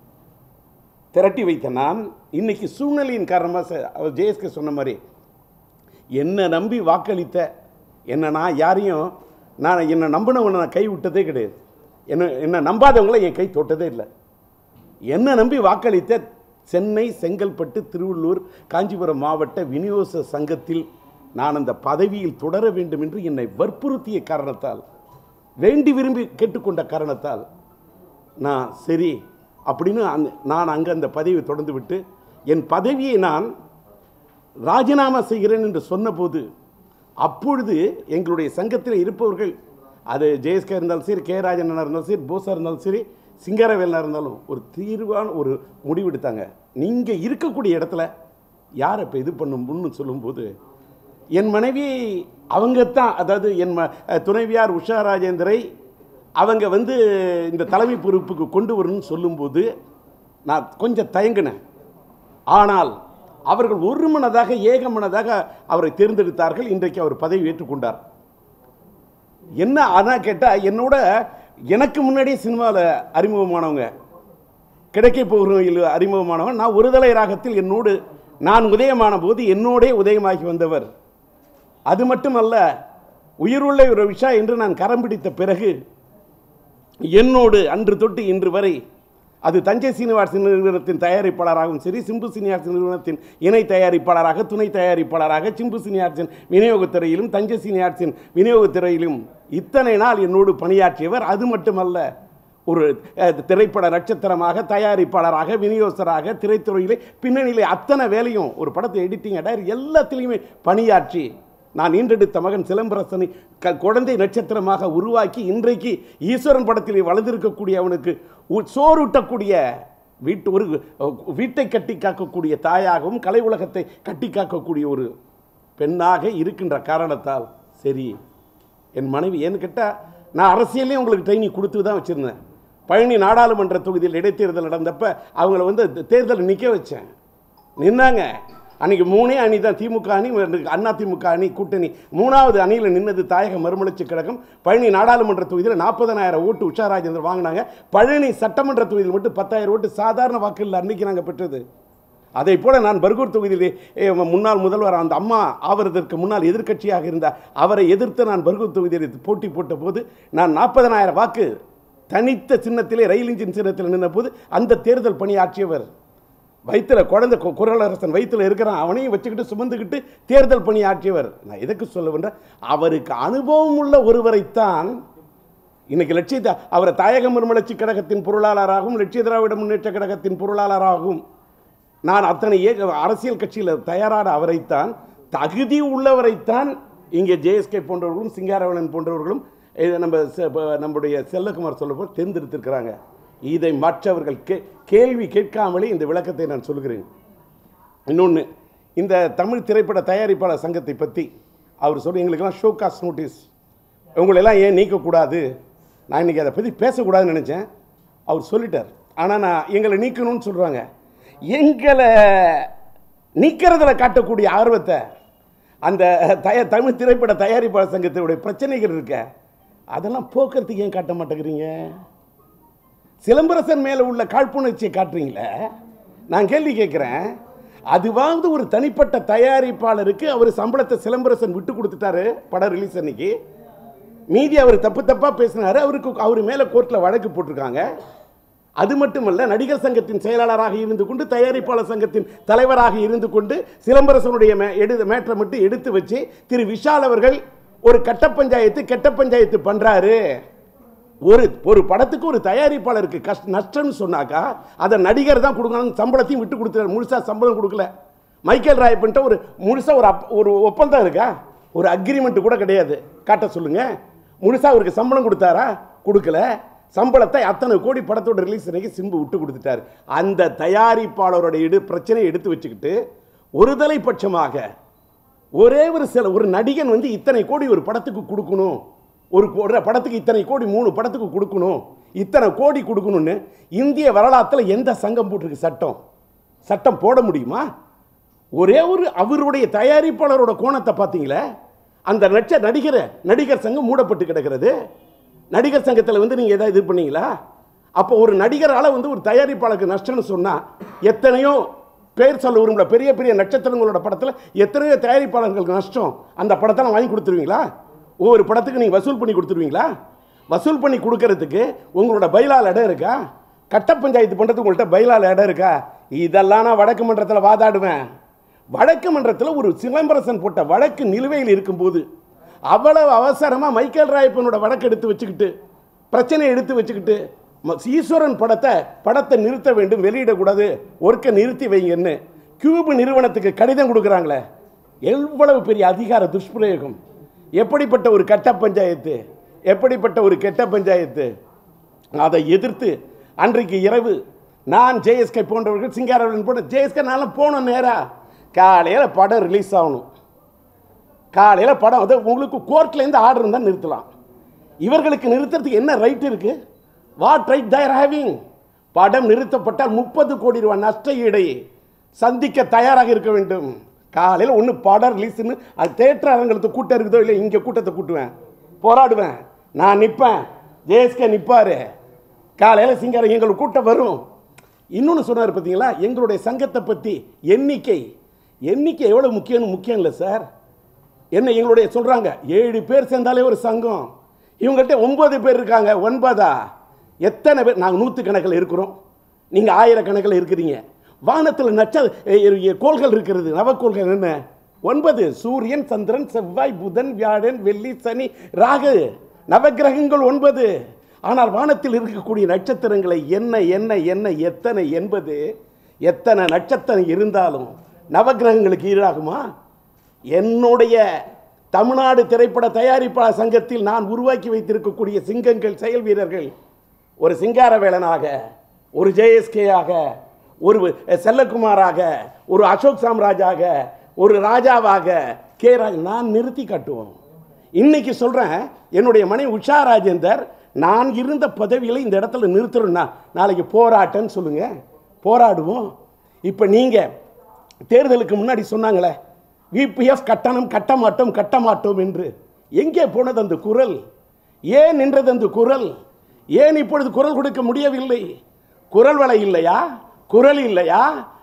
A: திரட்டி வைத்த நான் இன்னைக்கு சூழ்நிலையின் காரணமாக ச- அவர் ஜேஎஸ்கே சொன்ன மாதிரி என்னை நம்பி வாக்களித்த என்னை நான் யாரையும் நான் என்னை நம்பினவனை நான் கை விட்டதே கிடையாது என்ன என்னை நம்பாதவங்கள என் கை தொட்டதே இல்லை என்னை நம்பி வாக்களித்த சென்னை செங்கல்பட்டு திருவள்ளூர் காஞ்சிபுரம் மாவட்ட விநியோக சங்கத்தில் நான் அந்த பதவியில் தொடர வேண்டும் என்று என்னை வற்புறுத்திய காரணத்தால் வேண்டி விரும்பி கேட்டுக்கொண்ட காரணத்தால் நான் சரி அப்படின்னு அந்த நான் அங்கே அந்த பதவியை தொடர்ந்து விட்டு என் பதவியை நான் ராஜினாமா செய்கிறேன் என்று சொன்னபோது அப்பொழுது எங்களுடைய சங்கத்தில் இருப்பவர்கள் அது ஜெயஸ்கர் இருந்தாலும் சரி கே ராஜனா இருந்தாலும் சரி போஸா இருந்தாலும் சரி சிங்காரவேலனா இருந்தாலும் ஒரு தீர்வான ஒரு முடிவெடுத்தாங்க நீங்கள் இருக்கக்கூடிய இடத்துல யாரை இப்போ இது பண்ணணும்னு சொல்லும்போது என் மனைவி அவங்க தான் அதாவது என் ம துணைவியார் உஷா ராஜேந்திரை அவங்க வந்து இந்த தலைமை பொறுப்புக்கு கொண்டு வரணும்னு சொல்லும்போது நான் கொஞ்சம் தயங்கினேன் ஆனால் அவர்கள் ஒரு மனதாக ஏக மனதாக அவரை தேர்ந்தெடுத்தார்கள் இன்றைக்கு அவர் பதவி ஏற்றுக்கொண்டார் என்ன அதான் கேட்டால் என்னோட எனக்கு முன்னாடியே சினிமாவில் அறிமுகமானவங்க கிடைக்க போகிறவங்க அறிமுகமானவன் நான் ஒருதலை ராகத்தில் என்னோடு நான் உதயமான போது என்னோடே உதயமாகி வந்தவர் அது மட்டுமல்ல உயிருள்ள ஒரு விஷா என்று நான் கரம் பிடித்த பிறகு என்னோடு அன்று தொட்டு இன்று வரை அது தஞ்சை சீனிவாசன் நிறுவனத்தின் தயாரிப்பாளராகவும் சரி சிம்பு சீனிவாசன் நிறுவனத்தின் இணை தயாரிப்பாளராக துணை தயாரிப்பாளராக சிம்பு சீனியார்சின் விநியோகத்துறையிலும் தஞ்சை சீனியார்சின் விநியோகத்துறையிலும் இத்தனை நாள் என்னோடு பணியாற்றியவர் அது மட்டுமல்ல ஒரு அஹ், திரைப்பட நட்சத்திரமாக தயாரிப்பாளராக விநியோகஸ்தராக திரைத்துறையிலே பின்னணியிலே அத்தனை வேலையும் ஒரு படத்தை எடிட்டிங் அடையர் எல்லாத்திலையுமே பணியாற்றி நான் ஈன்றெடுத்த மகன் சிலம்பரசனை க குழந்தை நட்சத்திரமாக உருவாக்கி இன்றைக்கு ஈஸ்வரன் படத்தில் வளர்ந்திருக்கக்கூடிய அவனுக்கு உ- சோறூட்டக்கூடிய வீட்டு ஒரு அஹ், வீட்டை கட்டி காக்கக்கூடிய தாயாகவும் கலை உலகத்தை கட்டி காக்கக்கூடிய ஒரு பெண்ணாக இருக்கின்ற காரணத்தால் சரி என் மனைவி ஏன்னு கேட்டால் நான் அரசியலையும் உங்களுக்கு ட்ரைனிங் கொடுத்து தான் வச்சுருந்தேன் பழனி நாடாளுமன்ற தொகுதியில் இடைத்தேர்தல் நடந்தப்ப அவங்கள வந்து தேர்தலில் நிற்க வச்சேன் நின்னாங்க அன்னைக்கு மூணே அணி தான் திமுக அணி அண்ணா திமுக அணி கூட்டணி மூணாவது அணியில் நின்னது தாயக மறுமலர்ச்சி கழகம் பழனி நாடாளுமன்ற தொகுதியில் நாற்பதனாயிரம் ஓட்டு உஷா ராஜேந்தர் வாங்கினாங்க பழனி சட்டமன்ற தொகுதியில் மட்டும் பத்தாயிரம் ஓட்டு சாதாரண வாக்குகள் அன்னைக்கு நாங்கள் பெற்றது அதை போல நான் பர்கூர் தொகுதியிலே ஏ, முன்னாள் முதல்வர் அந்த அம்மா ஆவறதற்கு முன்னால் எதிர்க்கட்சியாக இருந்த அவரை எதிர்த்து நான் பர்கூர் தொகுதியில் போட்டி போட்ட போது நான் நாற்பதனாயிரம் வாக்கு தனித்த சின்னத்திலே ரயில் இன்ஜின் சின்னத்தில் நின்ற போது அந்த தேர்தல் பணியாற்றியவர் வயித்துல குழந்தை கு- குரலரசன் வயித்துல இருக்கிறான் அவனையும் வச்சுக்கிட்டு சுமந்துக்கிட்டு தேர்தல் பணியாற்றியவர் நான் எதுக்கு சொல்ல வேண்டாம் அவருக்கு அனுபவம் உள்ள ஒருவரைத்தான் இன்னைக்கு லட்சிய அவரை தாயக மறுமலர்ச்சி கழகத்தின் பொருளாளராகவும் லட்சிய திராவிட முன்னேற்ற கழகத்தின் பொருளாளராகவும் நான் அத்தனை ஏ அரசியல் கட்சியில் தயாரான அவரைத்தான் தகுதி உள்ளவரைத்தான் இங்கே ஜேஎஸ்கே போன்றவர்களும் சிங்காரவணன் போன்றவர்களும் இது நம்ம செ- ப- நம்முடைய செல்லகுமார் சொல்ல தேர்ந்தெடுத்திருக்கிறாங்க இதை மற்றவர்கள் கே கேள்வி கேட்காமலே இந்த விளக்கத்தை நான் சொல்கிறேன் இன்னொன்று இந்த தமிழ் திரைப்பட தயாரிப்பாளர் சங்கத்தை பற்றி அவர் சொல்லி எங்களுக்கெல்லாம் ஷோ காஸ்ட் நோட்டீஸ் உங்களெல்லாம் ஏன் நீக்கக்கூடாது நான் இன்றைக்கி அதை பற்றி பேசக்கூடாதுன்னு நினச்சேன் அவர் சொல்லிட்டார் ஆனால் நான் எங்களை நீக்கணும்னு சொல்கிறாங்க எங்களை நீக்கிறதுல காட்டக்கூடிய ஆர்வத்தை அந்த தய தமிழ் திரைப்பட தயாரிப்பாளர் சங்கத்தினுடைய பிரச்சனைகள் இருக்க அதெல்லாம் போக்குறதுக்கு ஏன் காட்ட மாட்டேங்கிறீங்க சிலம்பரசன் மேலே உள்ள காழ்ப்புணர்ச்சியை காட்டுறீங்களே நான் கேள்வி கேட்குறேன் அதுவாவது ஒரு தனிப்பட்ட தயாரிப்பாளருக்கு அவர் சம்பளத்தை சிலம்பரசன் விட்டு கொடுத்துட்டாரு படம் ரிலீஸ் அன்னைக்கு மீதி அவர் தப்பு தப்பாக பேசினாரு அவருக்கு அவர் மேலே கோர்ட்டில் வழக்கு போட்டிருக்காங்க அது மட்டுமல்ல நடிகர் சங்கத்தின் செயலாளராக இருந்து கொண்டு தயாரிப்பாளர் சங்கத்தின் தலைவராக இருந்து கொண்டு சிலம்பரசனுடைய மே எடு மேட்டரை மட்டும் எடுத்து வச்சு திரு விஷால் அவர்கள் ஒரு கட்ட பஞ்சாயத்து கெட்ட பஞ்சாயத்து பண்றாரு ஒரு ஒரு படத்துக்கு ஒரு தயாரிப்பாளருக்கு கஷ்ட நஷ்டம்னு சொன்னாக்கா அதை நடிகர் தான் கொடுக்கணும் சம்பளத்தையும் விட்டு கொடுத்துறாரு முழுசா சம்பளம் கொடுக்கல மைக்கேல் ராயப்பன்ட்ட ஒரு முழுசா ஒரு அப்- ஒரு ஒப்பந்தம் இருக்கா ஒரு அக்ரிமெண்ட் கூட கிடையாது காட்ட சொல்லுங்க முழுசா அவருக்கு சம்பளம் கொடுத்தாரா கொடுக்கல சம்பளத்தை அத்தனை கோடி படத்தோட ரிலீஸ் அன்னைக்கு சிம்பு விட்டு கொடுத்துட்டாரு அந்த தயாரிப்பாளரோட எடு பிரச்சனையை எடுத்து வச்சுக்கிட்டு ஒருதலை பட்சமாக ஒரே ஒரு சில ஒரு நடிகன் வந்து இத்தனை கோடி ஒரு படத்துக்கு கொடுக்கணும் ஒரு கோ- ஒரு படத்துக்கு இத்தனை கோடி மூணு படத்துக்கு கொடுக்கணும் இத்தனை கோடி கொடுக்கணும்னு இந்திய வரலாற்றில் எந்த சங்கம் போட்டிருக்கு சட்டம் சட்டம் போட முடியுமா ஒரே ஒரு அவருடைய தயாரிப்பாளரோட கோணத்தை பார்த்தீங்களே அந்த நட்ச நடிகர் நடிகர் சங்கம் மூடப்பட்டு கிடக்கிறது நடிகர் சங்கத்தில் வந்து நீங்கள் எதாவது இது பண்ணீங்களா அப்போ ஒரு நடிகரால் வந்து ஒரு தயாரிப்பாளருக்கு நஷ்டம்னு சொன்னால் எத்தனையோ பேர் சொல்ல விரும்பல பெரிய பெரிய நட்சத்திரங்களோட படத்தில் எத்தனையோ தயாரிப்பாளர்களுக்கு நஷ்டம் அந்த படத்தெல்லாம் வாங்கி கொடுத்துருவீங்களா ஒவ்வொரு படத்துக்கு நீங்கள் வசூல் பண்ணி கொடுத்துருவீங்களா வசூல் பண்ணி கொடுக்கறதுக்கு உங்களோட பைலால் இடம் இருக்கா கட்ட பஞ்சாயத்து பண்ணுறதுக்கு உங்கள்கிட்ட பைலால் இடம் இருக்கா இதெல்லாம் நான் வடக்கு மன்றத்தில் வாதாடுவேன் வடக்கு மன்றத்தில் ஒரு சிலம்பரசன் போட்ட வழக்கு நிலுவையில் இருக்கும்போது அவ்வளவு அவசரமாக மைக்கேல் ராயப்பனோட வழக்கு எடுத்து வச்சுக்கிட்டு பிரச்சனையை எடுத்து வச்சுக்கிட்டு ம- ஈஸ்வரன் படத்தை படத்தை நிறுத்த வேண்டும் வெளியிடக்கூடாது ஒர்க்கை நிறுத்தி வைங்கன்னு கியூப் நிறுவனத்துக்கு கடிதம் கொடுக்குறாங்களே எவ்வளவு பெரிய அதிகார துஷ்பிரயோகம் எப்படிப்பட்ட ஒரு கட்ட பஞ்சாயத்து எப்படிப்பட்ட ஒரு கெட்ட பஞ்சாயத்து அதை எதிர்த்து அன்றைக்கு இரவு நான் ஜேஎஸ்கே போன்றவர்கள் சிங்காரவன் போன்ற ஜேஎஸ்கே நான்லாம் போனோம் நேரா காலையில் படம் ரிலீஸ் ஆகணும் காலையில் படம் அது உங்களுக்கு கோர்ட்லேருந்து ஆர்டர் இருந்தால் நிறுத்தலாம் இவர்களுக்கு நிறுத்துறதுக்கு என்ன ரைட் இருக்கு வாட் ரைட் தயர் ஹேவிங் படம் நிறுத்தப்பட்டால் முப்பது கோடி ரூபாய் நஷ்ட ஈடை சந்திக்க தயாராக இருக்க வேண்டும் காலையில் ஒன்று படம் ரிலீஸ்னு அது தேட்டர் அரங்களுக்கு கூட்டம் இருக்குதோ இல்லை இங்கே கூட்டத்தை கூட்டுவேன் போராடுவேன் நான் நிற்பேன் ஜேஎஸ்கே நிற்பாரு காலையில் சிங்காரம் எங்களுக்கு கூட்டம் வரும் இன்னொன்று சொன்னார் பார்த்தீங்களா எங்களுடைய சங்கத்தை பற்றி எண்ணிக்கை எண்ணிக்கை எவ்வளோ முக்கியம்னு முக்கியம் இல்லை சார் என்ன எங்களுடைய சொல்றாங்க ஏழு பேர் சேர்ந்தாலே ஒரு சங்கம் இவங்கள்ட்ட ஒன்பது பேர் இருக்காங்க ஒன்பதா எத்தனை பேர் நாங்கள் நூற்றுக்கணக்கில் இருக்கிறோம் நீங்கள் ஆயிரக்கணக்கில் இருக்கிறீங்க வானத்தில் நட்ச எ- எ- கோள்கள் இருக்கிறது நவக்கோள்கள் என்ன ஒன்பது சூரியன் சந்திரன் செவ்வாய் புதன் வியாழன் வெள்ளி சனி ராகு நவக்கிரகங்கள் ஒன்பது ஆனால் வானத்தில் இருக்கக்கூடிய நட்சத்திரங்களை என்ன என்ன என்ன எத்தனை என்பது எத்தனை நட்சத்திரம் இருந்தாலும் நவக்கிரகங்களுக்கு ஈடாகுமா என்னுடைய தமிழ்நாடு திரைப்பட தயாரிப்பாளர் சங்கத்தில் நான் உருவாக்கி வைத்திருக்கக்கூடிய சிங்கங்கள் செயல் வீரர்கள் ஒரு சிங்காரவேலனாக ஒரு ஜேஎஸ்கேயாக ஒரு செல்லகுமாராக ஒரு அசோக் சாம்ராஜாக ஒரு ராஜாவாக கே ராஜ் நான் நிறுத்தி காட்டுவோம் இன்னைக்கு சொல்றேன் என்னுடைய மனைவி உஷா ராஜேந்தர் நான் இருந்த பதவியில் இந்த இடத்துல நிறுத்துறேன்னா நாளைக்கு போராட்டம்னு சொல்லுங்க போராடுவோம் இப்போ நீங்க தேர்தலுக்கு முன்னாடி சொன்னாங்களே விபிஎஃப் கட்டணம் கட்ட மாட்டோம் கட்ட மாட்டோம் என்று எங்கே போனது அந்த குரல் ஏன் நின்றது அந்த குரல் ஏன் இப்பொழுது குரல் கொடுக்க முடியவில்லை குரல் வலை இல்லையா குரல் இல்லையா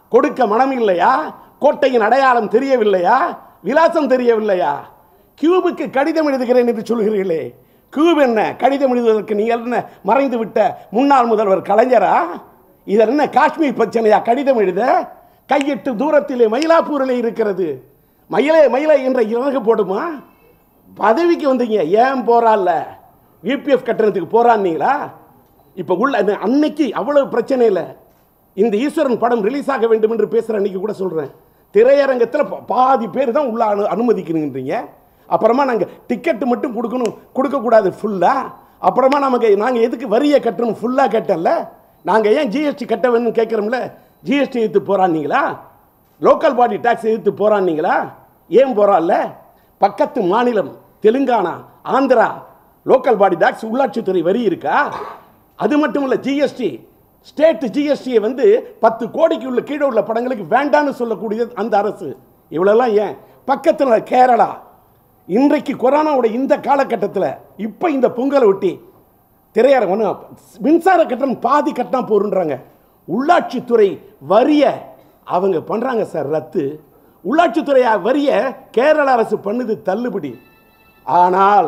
A: கொடுக்க மனம் இல்லையா கோட்டையின் அடையாளம் தெரியவில்லையா விலாசம் தெரியவில்லையா கியூபுக்கு கடிதம் எழுதுகிறேன் என்று சொல்கிறீர்களே கியூப் என்ன கடிதம் எழுதுவதற்கு நீங்கள் என்ன மறைந்து விட்ட முன்னாள் முதல்வர் கலைஞரா இது என்ன காஷ்மீர் பிரச்சனையா கடிதம் எழுத கையெட்டு தூரத்திலே மயிலாப்பூரிலே இருக்கிறது மயிலே மயிலை என்ற இறகு போடுமா பதவிக்கு வந்தீங்க ஏன் போறான்ல யூபிஎஃப் கட்டணத்துக்கு போறான்னீங்களா இப்போ உள்ள அந்த அன்னைக்கு அவ்வளவு பிரச்சனை இல்லை இந்த ஈஸ்வரன் படம் ரிலீஸ் ஆக வேண்டும் என்று பேசுகிற அன்னைக்கு கூட சொல்கிறேன் திரையரங்கத்தில் பா- பாதி பேர் தான் உள்ள அனு அனுமதிக்கணுன்றீங்க அப்புறமா நாங்கள் டிக்கெட்டு மட்டும் கொடுக்கணும் கொடுக்கக்கூடாது ஃபுல்லாக அப்புறமா நமக்கு நாங்கள் எதுக்கு வரியை கட்டணும் ஃபுல்லாக கட்டல நாங்கள் ஏன் ஜிஎஸ்டி கட்ட வேணும்னு கேட்குறோம்ல ஜிஎஸ்டி எதிர்த்து போகிறான்னீங்களா லோக்கல் பாடி டாக்ஸ் எதிர்த்து போகிறான்னீங்களா ஏன் போகிறான்ல பக்கத்து மாநிலம் Telangana Andhra local body tax உள்ளாட்சித்துறை வரி இருக்கா அது மட்டும் இல்லை ஜிஎஸ்டி ஸ்டேட் ஜிஎஸ்டியை வந்து பத்து கோடிக்கு உள்ள கீழே உள்ள படங்களுக்கு வேண்டான்னு சொல்லக்கூடிய அந்த அரசு இவ்வளோலாம் ஏன் பக்கத்தில் கேரளா இன்றைக்கு கொரோனாவோட இந்த காலகட்டத்தில் இப்போ இந்த பொங்கலை ஒட்டி திரையரங்கம் மின்சார கட்டணம் பாதி கட்டினா போருன்றாங்க உள்ளாட்சித்துறை வரிய அவங்க பண்ணுறாங்க சார் ரத்து உள்ளாட்சித்துறை வரிய கேரள அரசு பண்ணுது தள்ளுபடி ஆனால்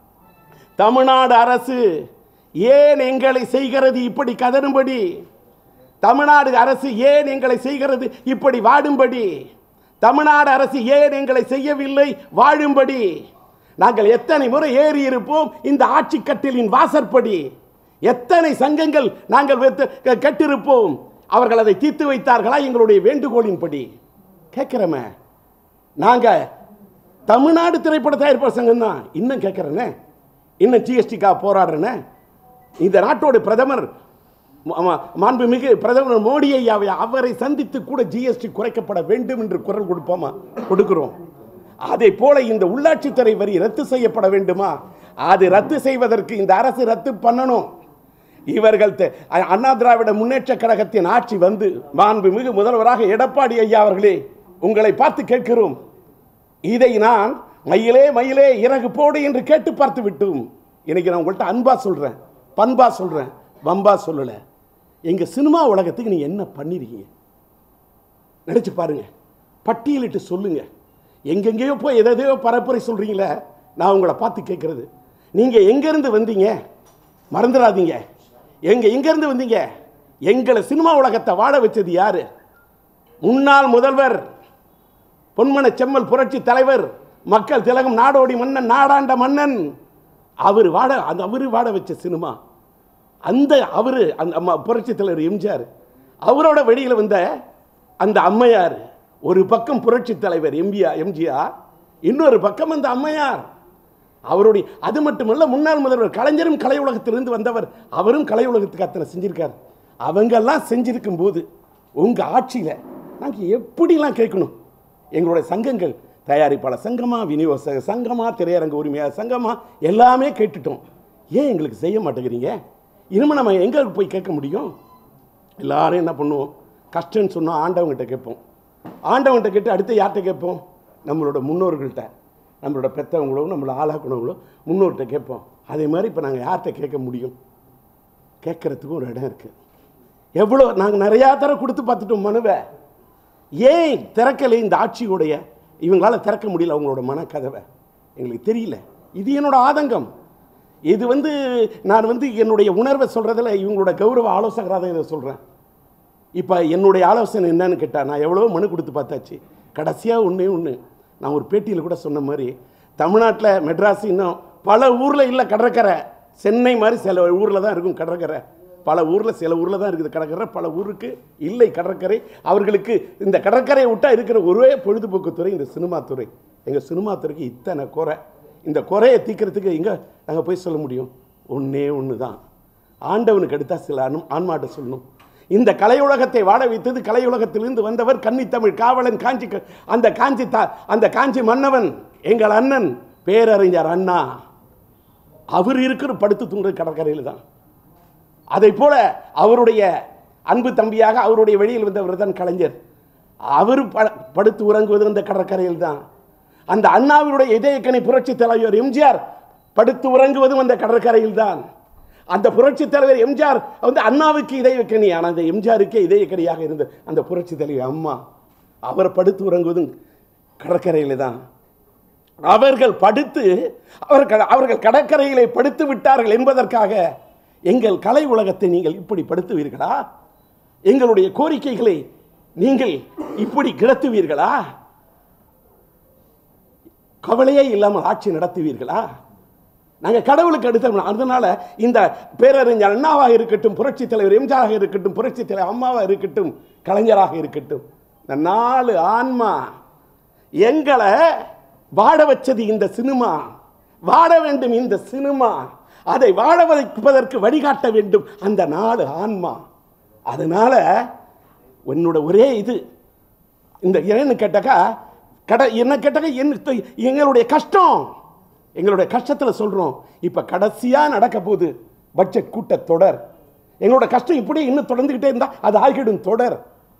A: தமிழ்நாடு அரசு ஏன் எங்களை செய்கிறது இப்படி கதறும்படி தமிழ்நாடு அரசு ஏன் எங்களை செய்கிறது இப்படி வாடும்படி தமிழ்நாடு அரசு ஏன் எங்களை செய்யவில்லை வாழும்படி நாங்கள் எத்தனை முறை ஏறி இருப்போம் இந்த ஆட்சி கட்டிலின் வாசற்படி எத்தனை சங்கங்கள் நாங்கள் வைத்து- க- கட்டிருப்போம் அவர்கள் அதை தீர்த்து வைத்தார்களா எங்களுடைய வேண்டுகோளின்படி கேட்கிறோமே நாங்க தமிழ்நாடு திரைப்பட தயாரிப்பாளர் சங்கம் தான் இன்னும் கேட்குறேனே இன்னும் ஜிஎஸ்டிக்காக போராடுறேனே இந்த நாட்டோட பிரதமர் ம- ம- மாண்புமிகு பிரதமர் மோடி ஐயாவை அவரை சந்தித்து கூட ஜிஎஸ்டி குறைக்கப்பட வேண்டும் என்று குரல் கொடுப்போமா கொடுக்கிறோம் அதே போல இந்த உள்ளாட்சித்துறை வரி ரத்து செய்யப்பட வேண்டுமா அது ரத்து செய்வதற்கு இந்த அரசு ரத்து பண்ணணும் இவர்கள் தெ- அ- அண்ணா திராவிட முன்னேற்ற கழகத்தின் ஆட்சி வந்து மாண்புமிகு முதல்வராக எடப்பாடி ஐயா அவர்களே உங்களை பார்த்து கேட்கிறோம் இதை நான் மயிலே மயிலே இறகு போடு என்று கேட்டு பார்த்து விட்டோம் இன்னைக்கு நான் உங்கள்கிட்ட அன்பா சொல்றேன் பண்பா சொல்றேன் வம்பா சொல்லல எங்க சினிமா உலகத்துக்கு நீங்க என்ன பண்ணிருக்கீங்க நினைச்சு பாருங்க பட்டியலிட்டு சொல்லுங்க எங்கெங்கேயோ போய் எதையோ பரப்புரை சொல்றீங்களே நான் உங்களை பார்த்து கேட்கறது நீங்க எங்கிருந்து வந்தீங்க மறந்துடாதீங்க எங்க எங்கிருந்து வந்தீங்க எங்களை சினிமா உலகத்தை வாழ வச்சது யாரு முன்னாள் முதல்வர் பொன்மன செம்மல் புரட்சி தலைவர் மக்கள் திலகம் நாடோடி மன்னன் நாடாண்ட மன்னன் அவர் வாட அந்த அவரு வாட வச்ச சினிமா அந்த அவரு அந்த அம்மா புரட்சி தலைவர் எம்ஜிஆர் அவரோட வெளியில் வந்த அந்த அம்மையார் ஒரு பக்கம் புரட்சி தலைவர் எம்பிஆர் எம்ஜிஆர் இன்னொரு பக்கம் அந்த அம்மையார் அவருடைய அது மட்டுமல்ல முன்னாள் முதல்வர் கலைஞரும் கலை உலகத்திலிருந்து வந்தவர் அவரும் கலை உலகத்துக்கு அத்தனை செஞ்சிருக்கார் அவங்கெல்லாம் செஞ்சிருக்கும் போது உங்க ஆட்சியில நாங்க எப்படிலாம் கேட்கணும் எங்களுடைய சங்கங்கள் தயாரிப்பாளர் சங்கமா விநியோக சங்கமா திரையரங்க உரிமையாளர் சங்கமா எல்லாமே கேட்டுட்டோம் ஏன் எங்களுக்கு செய்ய மாட்டேங்கிறீங்க இனிமே நம்ம எங்க போய் கேட்க முடியும் எல்லாரும் என்ன பண்ணுவோம் கஷ்டம்னு சொன்னால் ஆண்டவங்கிட்ட கேட்போம் ஆண்டவங்கிட்ட கேட்டு அடுத்து யார்கிட்ட கேட்போம் நம்மளோட முன்னோர்கள்ட்ட நம்மளோட பெற்றவங்களோ நம்மளை ஆளாக்குனவங்களோ முன்னோர்கிட்ட கேட்போம் அதே மாதிரி இப்போ நாங்கள் யார்கிட்ட கேட்க முடியும் கேட்கறதுக்கும் ஒரு இடம் இருக்குது எவ்வளோ நாங்கள் நிறையா தர கொடுத்து பார்த்துட்டோம் மனுவை ஏன் திறக்கலை இந்த ஆட்சியுடைய இவங்களால திறக்க முடியல அவங்களோட மனக்கதவை எங்களுக்கு தெரியல இது என்னோட ஆதங்கம் இது வந்து நான் வந்து என்னுடைய உணர்வை சொல்கிறதுல இவங்களோட கௌரவ ஆலோசகராக தான் இதை சொல்கிறேன் இப்போ என்னுடைய ஆலோசனை என்னன்னு கேட்டா நான் எவ்வளோ மனு கொடுத்து பார்த்தாச்சு கடைசியாக ஒன்றே ஒன்று நான் ஒரு பேட்டியில் கூட சொன்ன மாதிரி தமிழ்நாட்டில் மெட்ராஸ் இன்னும் பல ஊரில் இல்லை கடற்கரை சென்னை மாதிரி சில ஊரில் தான் இருக்கும் கடற்கரை பல ஊரில் சில ஊரில் தான் இருக்குது கடற்கரை பல ஊருக்கு இல்லை கடற்கரை அவர்களுக்கு இந்த கடற்கரையை விட்டா இருக்கிற ஒரே பொழுதுபோக்கு துறை இந்த சினிமா துறை எங்கள் சினிமா துறைக்கு இத்தனை குறை இந்த குறையை தீர்க்கறதுக்கு எங்கே நாங்கள் போய் சொல்ல முடியும் ஒன்றே ஒன்று தான் ஆண்டவனுக்கு அடுத்தா சில அனு ஆன்மாட்ட சொல்லணும் இந்த கலையுலகத்தை வாழ வைத்தது கலையுலகத்திலிருந்து வந்தவர் கன்னித்தமிழ் காவலன் காஞ்சி க- அந்த காஞ்சி தா அந்த காஞ்சி மன்னவன் எங்கள் அண்ணன் பேரறிஞர் அண்ணா அவர் இருக்கிற படுத்து தூங்குறது கடற்கரையில் தான் அதை போல அவருடைய அன்பு தம்பியாக அவருடைய வெளியில் வந்தவர் தான் கலைஞர் அவர் ப- படுத்து உறங்குவது அந்த கடற்கரையில் தான் அந்த அண்ணாவினுடைய இதயக்கணி புரட்சி தலைவர் எம்ஜிஆர் படுத்து உறங்குவதும் அந்த கடற்கரையில் தான் அந்த புரட்சி தலைவர் எம்ஜிஆர் வந்து அண்ணாவுக்கு இதயக்கணி ஆனால் அந்த எம்ஜிஆருக்கே இதயக்கணியாக இருந்த அந்த புரட்சி தலைவர் அம்மா அவர் படுத்து உறங்குவதும் கடற்கரையில் தான் அவர்கள் படுத்து அவர்கள் அவர்கள் கடற்கரையிலே படுத்து விட்டார்கள் என்பதற்காக எங்கள் கலை உலகத்தை நீங்கள் இப்படி படுத்துவீர்களா எங்களுடைய கோரிக்கைகளை நீங்கள் இப்படி கிடத்துவீர்களா கவலையே இல்லாமல் ஆட்சி நடத்துவீர்களா நாங்கள் கடவுளுக்கு அடுத்த அதனால இந்த பேரறிஞர் அண்ணாவாக இருக்கட்டும் புரட்சி தலைவர் எம்ஜிஆராக இருக்கட்டும் புரட்சி தலைவர் அம்மாவாக இருக்கட்டும் கலைஞராக இருக்கட்டும் இந்த நாலு ஆன்மா எங்களை வாட வச்சது இந்த சினிமா வாட வேண்டும் இந்த சினிமா அதை வாழ வைப்பதற்கு வழிகாட்ட வேண்டும் அந்த நாலு ஆன்மா அதனால உன்னோட ஒரே இது இந்த ஏன்னு கேட்டாக்கா கட என்ன கேட்டாக்கா என்ன எங்களுடைய கஷ்டம் எங்களுடைய கஷ்டத்தில் சொல்கிறோம் இப்போ கடைசியாக நடக்க போகுது பட்ஜெட் கூட்டத்தொடர் எங்களோட கஷ்டம் இப்படி இன்னும் தொடர்ந்துக்கிட்டே இருந்தால் அது ஆகிடும் தொடர்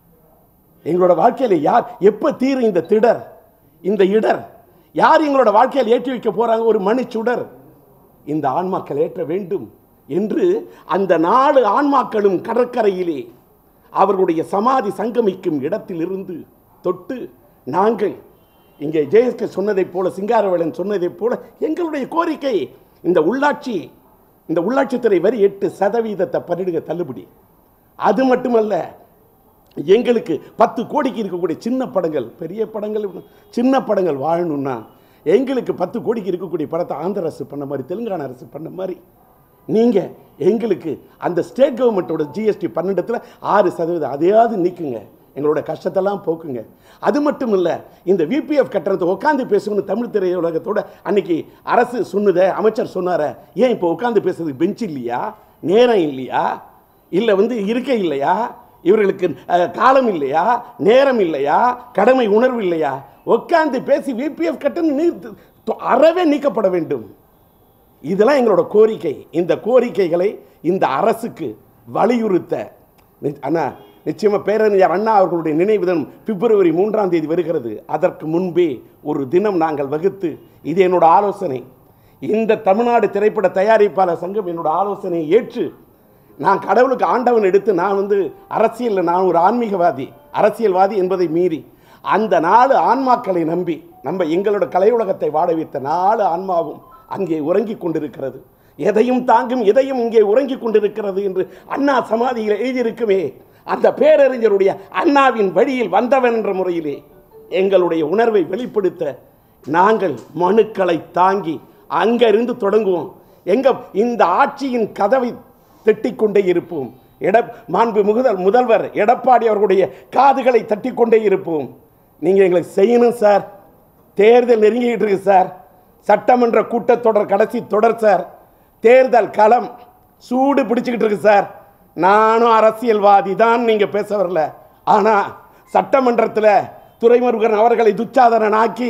A: எங்களோட வாழ்க்கையில் யார் எப்போ தீரும் இந்த திடர் இந்த இடர் யார் எங்களோட வாழ்க்கையில் ஏற்றி வைக்க போறாங்க ஒரு மணிச்சுடர் இந்த ஆன்மாக்கள் ஏற்ற வேண்டும் என்று அந்த நாலு ஆன்மாக்களும் கடற்கரையிலே அவர்களுடைய சமாதி சங்கமிக்கும் இடத்திலிருந்து தொட்டு நாங்கள் இங்கே ஜெயஸ்கே சொன்னதைப் போல சிங்காரவேலன் சொன்னதைப் போல எங்களுடைய கோரிக்கை இந்த உள்ளாட்சி இந்த உள்ளாட்சித்துறை வரி எட்டு சதவீதத்தை பன்னிடுங்க தள்ளுபடி அது மட்டுமல்ல எங்களுக்கு பத்து கோடிக்கு இருக்கக்கூடிய சின்ன படங்கள் பெரிய படங்கள் சின்ன படங்கள் வாழணும்னா எங்களுக்கு பத்து கோடிக்கு இருக்கக்கூடிய படத்தை ஆந்திர அரசு பண்ண மாதிரி தெலுங்கானா அரசு பண்ண மாதிரி நீங்கள் எங்களுக்கு அந்த ஸ்டேட் கவர்மெண்ட்டோட ஜிஎஸ்டி பன்னெண்டுத்தில் ஆறு சதவீதம் அதையாவது நீக்குங்க எங்களோட கஷ்டத்தெல்லாம் போக்குங்க அது மட்டும் இல்லை இந்த விபிஎஃப் கட்டணத்தை உட்காந்து பேசணும்னு தமிழ் திரையுலகத்தோட அன்னைக்கு அரசு சொன்னதே அமைச்சர் சொன்னாரே ஏன் இப்போ உட்காந்து பேசுறதுக்கு பெஞ்ச் இல்லையா நேரம் இல்லையா இல்லை வந்து இருக்கை இல்லையா இவர்களுக்கு அஹ், காலம் இல்லையா நேரம் இல்லையா கடமை உணர்வு இல்லையா உட்காந்து பேசி விபிஎஃப் கட்டணம் நீ அறவே நீக்கப்பட வேண்டும் இதெல்லாம் எங்களோட கோரிக்கை இந்த கோரிக்கைகளை இந்த அரசுக்கு வலியுறுத்த நி- அண்ணா நிச்சயமா பேரறிஞர் அண்ணா அவர்களுடைய நினைவு தினம் பிப்ரவரி மூன்றாம் தேதி வருகிறது அதற்கு முன்பே ஒரு தினம் நாங்கள் வகுத்து இது என்னோட ஆலோசனை இந்த தமிழ்நாடு திரைப்பட தயாரிப்பாளர் சங்கம் என்னோட ஆலோசனையை ஏற்று நான் கடவுளுக்கு ஆண்டவன் எடுத்து நான் வந்து அரசியலில் நான் ஒரு ஆன்மீகவாதி அரசியல்வாதி என்பதை மீறி அந்த நாலு ஆன்மாக்களை நம்பி நம்ம எங்களோட கலையுலகத்தை வாட வைத்த நாலு ஆன்மாவும் அங்கே உறங்கிக் கொண்டிருக்கிறது எதையும் தாங்கும் எதையும் இங்கே உறங்கிக் கொண்டிருக்கிறது என்று அண்ணா சமாதியில் எழுதியிருக்குமே அந்த பேரறிஞருடைய அண்ணாவின் வழியில் வந்தவன் என்ற முறையிலே எங்களுடைய உணர்வை வெளிப்படுத்த நாங்கள் மனுக்களை தாங்கி அங்கிருந்து தொடங்குவோம் எங்க இந்த ஆட்சியின் கதவை தட்டிக்கொண்டே இருப்போம் எட மாண்பு முதல் முதல்வர் எடப்பாடி அவர்களுடைய காதுகளை தட்டிக்கொண்டே இருப்போம் நீங்க எங்களுக்கு செய்யணும் சார் தேர்தல் நெருங்கிட்டு இருக்கு சார் சட்டமன்ற கூட்டத்தொடர் கடைசி தொடர் சார் தேர்தல் களம் சூடு பிடிச்சுக்கிட்டு இருக்கு சார் நானும் அரசியல்வாதி தான் நீங்க பேச வரல ஆனா சட்டமன்றத்தில் துரைமுருகன் அவர்களை துச்சாதனன் ஆக்கி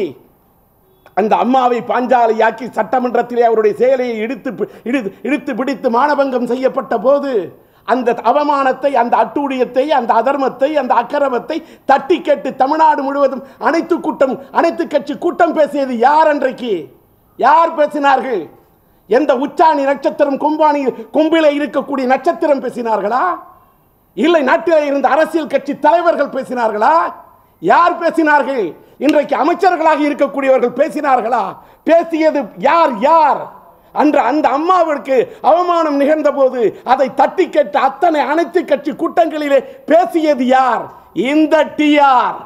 A: அந்த அம்மாவை பாஞ்சாலியாக்கி சட்டமன்றத்திலே அவருடைய செயலையை இடித்து பி- இடித்து இடித்து பிடித்து மானபங்கம் செய்யப்பட்ட போது அந்த அவமானத்தை அந்த அட்டூழியத்தை அந்த அதர்மத்தை அந்த அக்கிரமத்தை தட்டி கேட்டு தமிழ்நாடு முழுவதும் அனைத்து கூட்டம் அனைத்து கட்சி கூட்டம் பேசியது யார் அன்றைக்கு யார் பேசினார்கள் எந்த உச்சாணி நட்சத்திரம் கும்பாணி கும்பில இருக்கக்கூடிய நட்சத்திரம் பேசினார்களா இல்லை நாட்டில் இருந்த அரசியல் கட்சி தலைவர்கள் பேசினார்களா யார் பேசினார்கள் இன்றைக்கு அமைச்சர்களாக இருக்கக்கூடியவர்கள் பேசினார்களா பேசியது யார் யார் அன்று அந்த அம்மாவிற்கு அவமானம் நிகழ்ந்த போது அதை தட்டி கேட்ட அத்தனை அனைத்து கட்சி கூட்டங்களிலே பேசியது யார் இந்த டிஆர்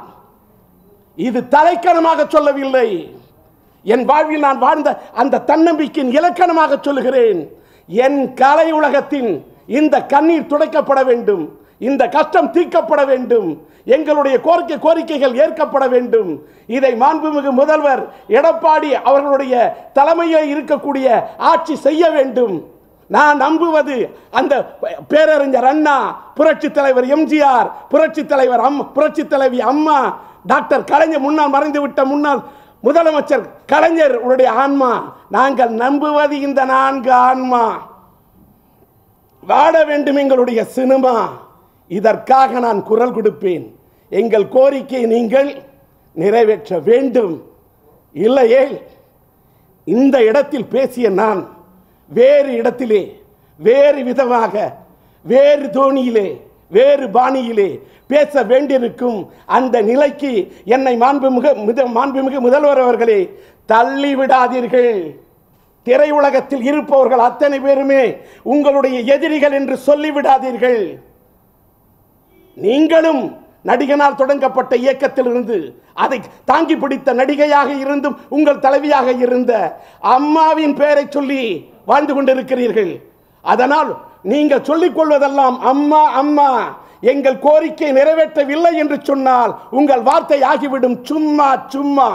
A: இது தலைக்கணமாக சொல்லவில்லை என் வாழ்வில் நான் வாழ்ந்த அந்த தன்னம்பிக்கையின் இலக்கணமாக சொல்லுகிறேன் என் கலை உலகத்தின் இந்த கண்ணீர் துடைக்கப்பட வேண்டும் இந்த கஷ்டம் தீர்க்கப்பட வேண்டும் எங்களுடைய கோரிக்கை கோரிக்கைகள் ஏற்கப்பட வேண்டும் இதை மாண்புமிகு முதல்வர் எடப்பாடி அவர்களுடைய தலைமையில் இருக்கக்கூடிய ஆட்சி செய்ய வேண்டும் நான் நம்புவது அந்த பேரறிஞர் அண்ணா புரட்சி தலைவர் எம்ஜிஆர் புரட்சி தலைவர் அம் புரட்சி தலைவி அம்மா டாக்டர் கலைஞர் முன்னால் மறைந்து விட்ட முன்னாள் முதலமைச்சர் கலைஞர் உடைய ஆன்மா நாங்கள் நம்புவது இந்த நான்கு ஆன்மா வாட வேண்டும் எங்களுடைய சினிமா இதற்காக நான் குரல் கொடுப்பேன் எங்கள் கோரிக்கை நீங்கள் நிறைவேற்ற வேண்டும் இல்லையே இந்த இடத்தில் பேசிய நான் வேறு இடத்திலே வேறு விதமாக வேறு தோணியிலே வேறு பாணியிலே பேச வேண்டியிருக்கும் அந்த நிலைக்கு என்னை மாண்புமிகு மித- மாண்புமிகு முதல்வர் அவர்களே தள்ளி விடாதீர்கள் திரையுலகத்தில் இருப்பவர்கள் அத்தனை பேருமே உங்களுடைய எதிரிகள் என்று சொல்லிவிடாதீர்கள் நீங்களும் நடிகனால் தொடங்கப்பட்ட இயக்கத்திலிருந்து அதை தாங்கி பிடித்த நடிகையாக இருந்தும் உங்கள் தலைவியாக இருந்த அம்மாவின் பெயரை சொல்லி வாழ்ந்து கொண்டிருக்கிறீர்கள் அதனால் நீங்கள் சொல்லிக் கொள்வதெல்லாம் அம்மா அம்மா எங்கள் கோரிக்கை நிறைவேற்றவில்லை என்று சொன்னால் உங்கள் வார்த்தை ஆகிவிடும் சும்மா சும்மா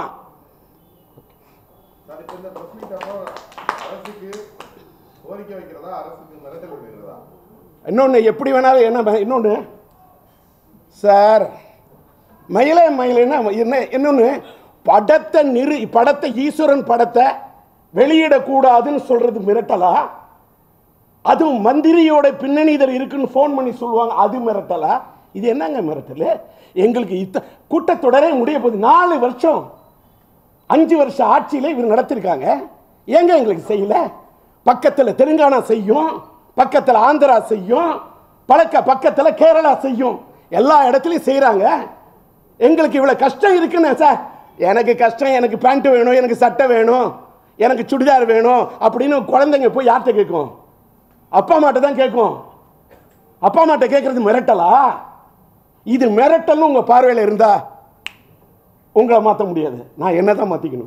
E: சார் இப்ப இந்த பிரஸ் மீட் அப்போ அரசுக்கு கோரிக்கை வைக்கிறதா அரசுக்கு மிரட்டல் விடுகிறதா
A: இன்னொன்று எப்படி வேணாலும் என்ன இன்னொன்று சார் மயில மயிலன்னா என்ன இன்னொன்று படத்தை நிறு படத்தை ஈஸ்வரன் படத்தை வெளியிடக்கூடாதுன்னு சொல்றது மிரட்டலா அதுவும் மந்திரியோட பின்னணி இதில் இருக்குன்னு ஃபோன் பண்ணி சொல்லுவாங்க அது மிரட்டலா இது என்னங்க மிரட்டல் எங்களுக்கு இத்த கூட்டத்தொடரே முடிய போகுது நாலு வருஷம் அஞ்சு வருஷம் ஆட்சியில் இவர் நடத்திருக்காங்க ஏங்க எங்களுக்கு செய்யல பக்கத்தில் தெலுங்கானா செய்யும் பக்கத்தில் ஆந்திரா செய்யும் பழக்க பக்கத்தில் கேரளா செய்யும் எல்லா இடத்துலையும் செய்கிறாங்க எங்களுக்கு இவ்வளோ கஷ்டம் இருக்குன்னு சார் எனக்கு கஷ்டம் எனக்கு பேண்ட் வேணும் எனக்கு சட்டை வேணும் எனக்கு சுடிதார் வேணும் அப்படின்னு குழந்தைங்க போய் யார்கிட்ட கேட்கும் அப்பா அம்மாட்ட தான் கேட்கும் அப்பா அம்மாட்ட கேட்கறது மிரட்டலா இது மிரட்டல்னு உங்கள் பார்வையில் இருந்தா உங்களை மாற்ற முடியாது நான் என்ன தான் மாற்றிக்கணும்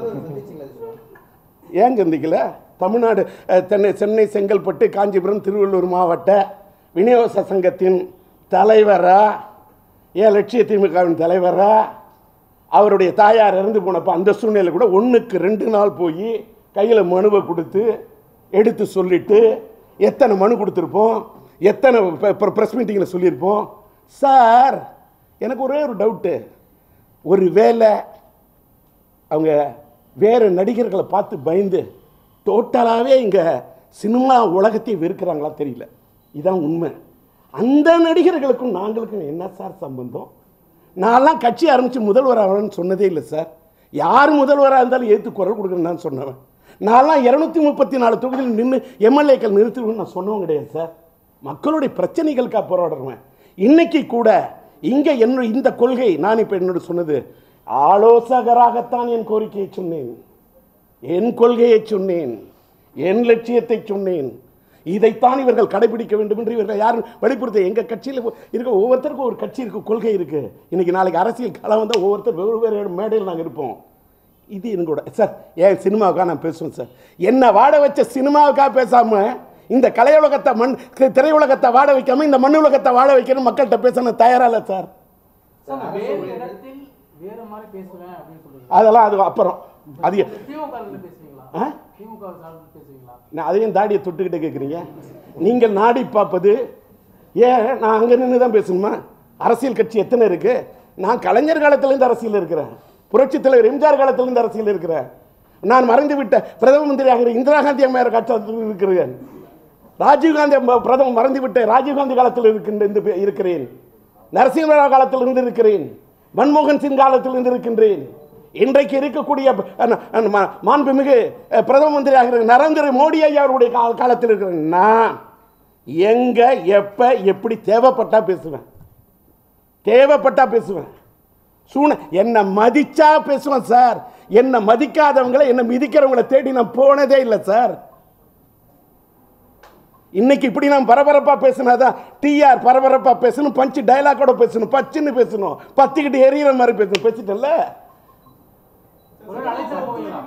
A: ஏன் சந்திக்கல தமிழ்நாடு அஹ், சென்னை சென்னை செங்கல்பட்டு காஞ்சிபுரம் திருவள்ளூர் மாவட்ட விநியோக சங்கத்தின் தலைவரா ஏன் லட்சிய திமுகவின் தலைவரா அவருடைய தாயார் இறந்து போனப்போ அந்த சூழ்நிலை கூட ஒன்றுக்கு ரெண்டு நாள் போய் கையில் மனுவை கொடுத்து எடுத்து சொல்லிட்டு எத்தனை மனு கொடுத்துருப்போம் எத்தனை ப்ரெஸ் மீட்டிங்கில் சொல்லியிருப்போம் சார் எனக்கு ஒரே ஒரு டவுட்டு ஒரு வேலை அவங்க வேறு நடிகர்களை பார்த்து பயந்து டோட்டலாகவே இங்கே சினிமா உலகத்தை வெறுக்கிறாங்களா தெரியல இதான் உண்மை அந்த நடிகர்களுக்கும் நாங்களுக்கும் என்ன சார் சம்பந்தம் நான்லாம் கட்சி ஆரம்பித்து முதல்வர் ஆகணும்னு சொன்னதே இல்லை சார் யார் முதல்வராக இருந்தாலும் ஏற்று குரல் கொடுக்குறேன்னு தான் சொன்னவன் நான்லாம் இரநூத்தி முப்பத்தி நாலு தொகுதியில் நின்று எம்எல்ஏக்கள் நிறுத்துவேன்னு நான் சொன்னவன் கிடையாது சார் மக்களுடைய பிரச்சனைகளுக்காக போராடுறவன் இன்னைக்கு கூட இங்கே என்ன இந்த கொள்கை நான் இப்போ என்னோட சொன்னது ஆலோசகராகத்தான் என் கோரிக்கையை சொன்னேன் என் கொள்கையை சொன்னேன் என் லட்சியத்தை சொன்னேன் இதைத்தான் இவர்கள் கடைபிடிக்க வேண்டும் என்று இவர்கள் யாரும் வெளிப்படுத்த எங்க கட்சியில் இருக்க ஒவ்வொருத்தருக்கும் ஒரு கட்சி இருக்கு கொள்கை இருக்கு இன்னைக்கு நாளைக்கு அரசியல் காலம் வந்தால் ஒவ்வொருத்தர் வெவ்வேறு வேறு மேடையில் நாங்கள் இருப்போம் இது என்னோட சார் ஏன் சினிமாவுக்காக நான் பேசுவேன் சார் என்ன வாட வச்ச சினிமாவுக்காக பேசாம இந்த கலையுலகத்தை மண் திரையுலகத்தை வாட வைக்காம இந்த மண் உலகத்தை வாழ வைக்கணும் மக்கள்கிட்ட பேச நான் தயாரா இல்லை சார்
F: சார், நான் வேறு இடத்தில் வேற மாதிரி பேசுவேன் அப்படின்னு சொல்றீங்க
A: அதெல்லாம் அது அப்புறம் அது
F: திமுக ல பேசுவீங்களா
A: ஆ?
F: திமுக சார்பில் பேசுவீங்களா
A: நான் அதையும் தாடியை தொட்டுக்கிட்டு கேட்குறீங்க நீங்கள் நாடி பார்ப்பது ஏன் நான் அங்கே நின்று தான் பேசணுமா அரசியல் கட்சி எத்தனை இருக்கு நான் கலைஞர் காலத்திலேருந்து அரசியல் இருக்கிறேன் புரட்சித் தலைவர் எம்ஜிஆர் காலத்திலேருந்து அரசியல் இருக்கிறேன் நான் மறைந்து விட்ட பிரதம மந்திரியாக இருக்கிற இந்திரா காந்தி அம்மையார் காலத்தில் இருக்கிறேன் ராஜீவ்காந்தி அம்மா- பிரதமர் மறைந்து விட்ட ராஜீவ்காந்தி காலத்தில் இருக்கின்ற இந்த பே- இருக்கிறேன் நரசிம்மராவ் காலத்தில் இருந்து இருக்கிறேன் மன்மோகன் சிங் காலத்தில் இருந்து இருக்கின்றேன் இன்றைக்கு இருக்கக்கூடிய அஹ், அஹ், மா- மாண்புமிகு அஹ், பிரதம மந்திரியாக இருக்கிற நரேந்திர மோடி ஐயா அவருடைய கால- காலத்தில் இருக்கிறேன் நான் எங்க எப்ப எப்படி தேவைப்பட்டா பேசுவேன் தேவைப்பட்டா பேசுவேன் சூன என்னை மதிச்சா பேசுவேன் சார் என்னை மதிக்காதவங்களை என்னை மிதிக்கிறவங்களை தேடி நான் போனதே இல்லை சார் இன்னைக்கு இப்படி நான் பரபரப்பா பேசினாதான் டிஆர் பரபரப்பா பேசணும் பஞ்சு டயலாக்கோட பேசணும் பச்சுன்னு பேசணும் பத்திக்கிட்டு எரியற மாதிரி பேசணும் பேசிட்டல
F: ஒரு நாள் அழைச்சா போவீங்களா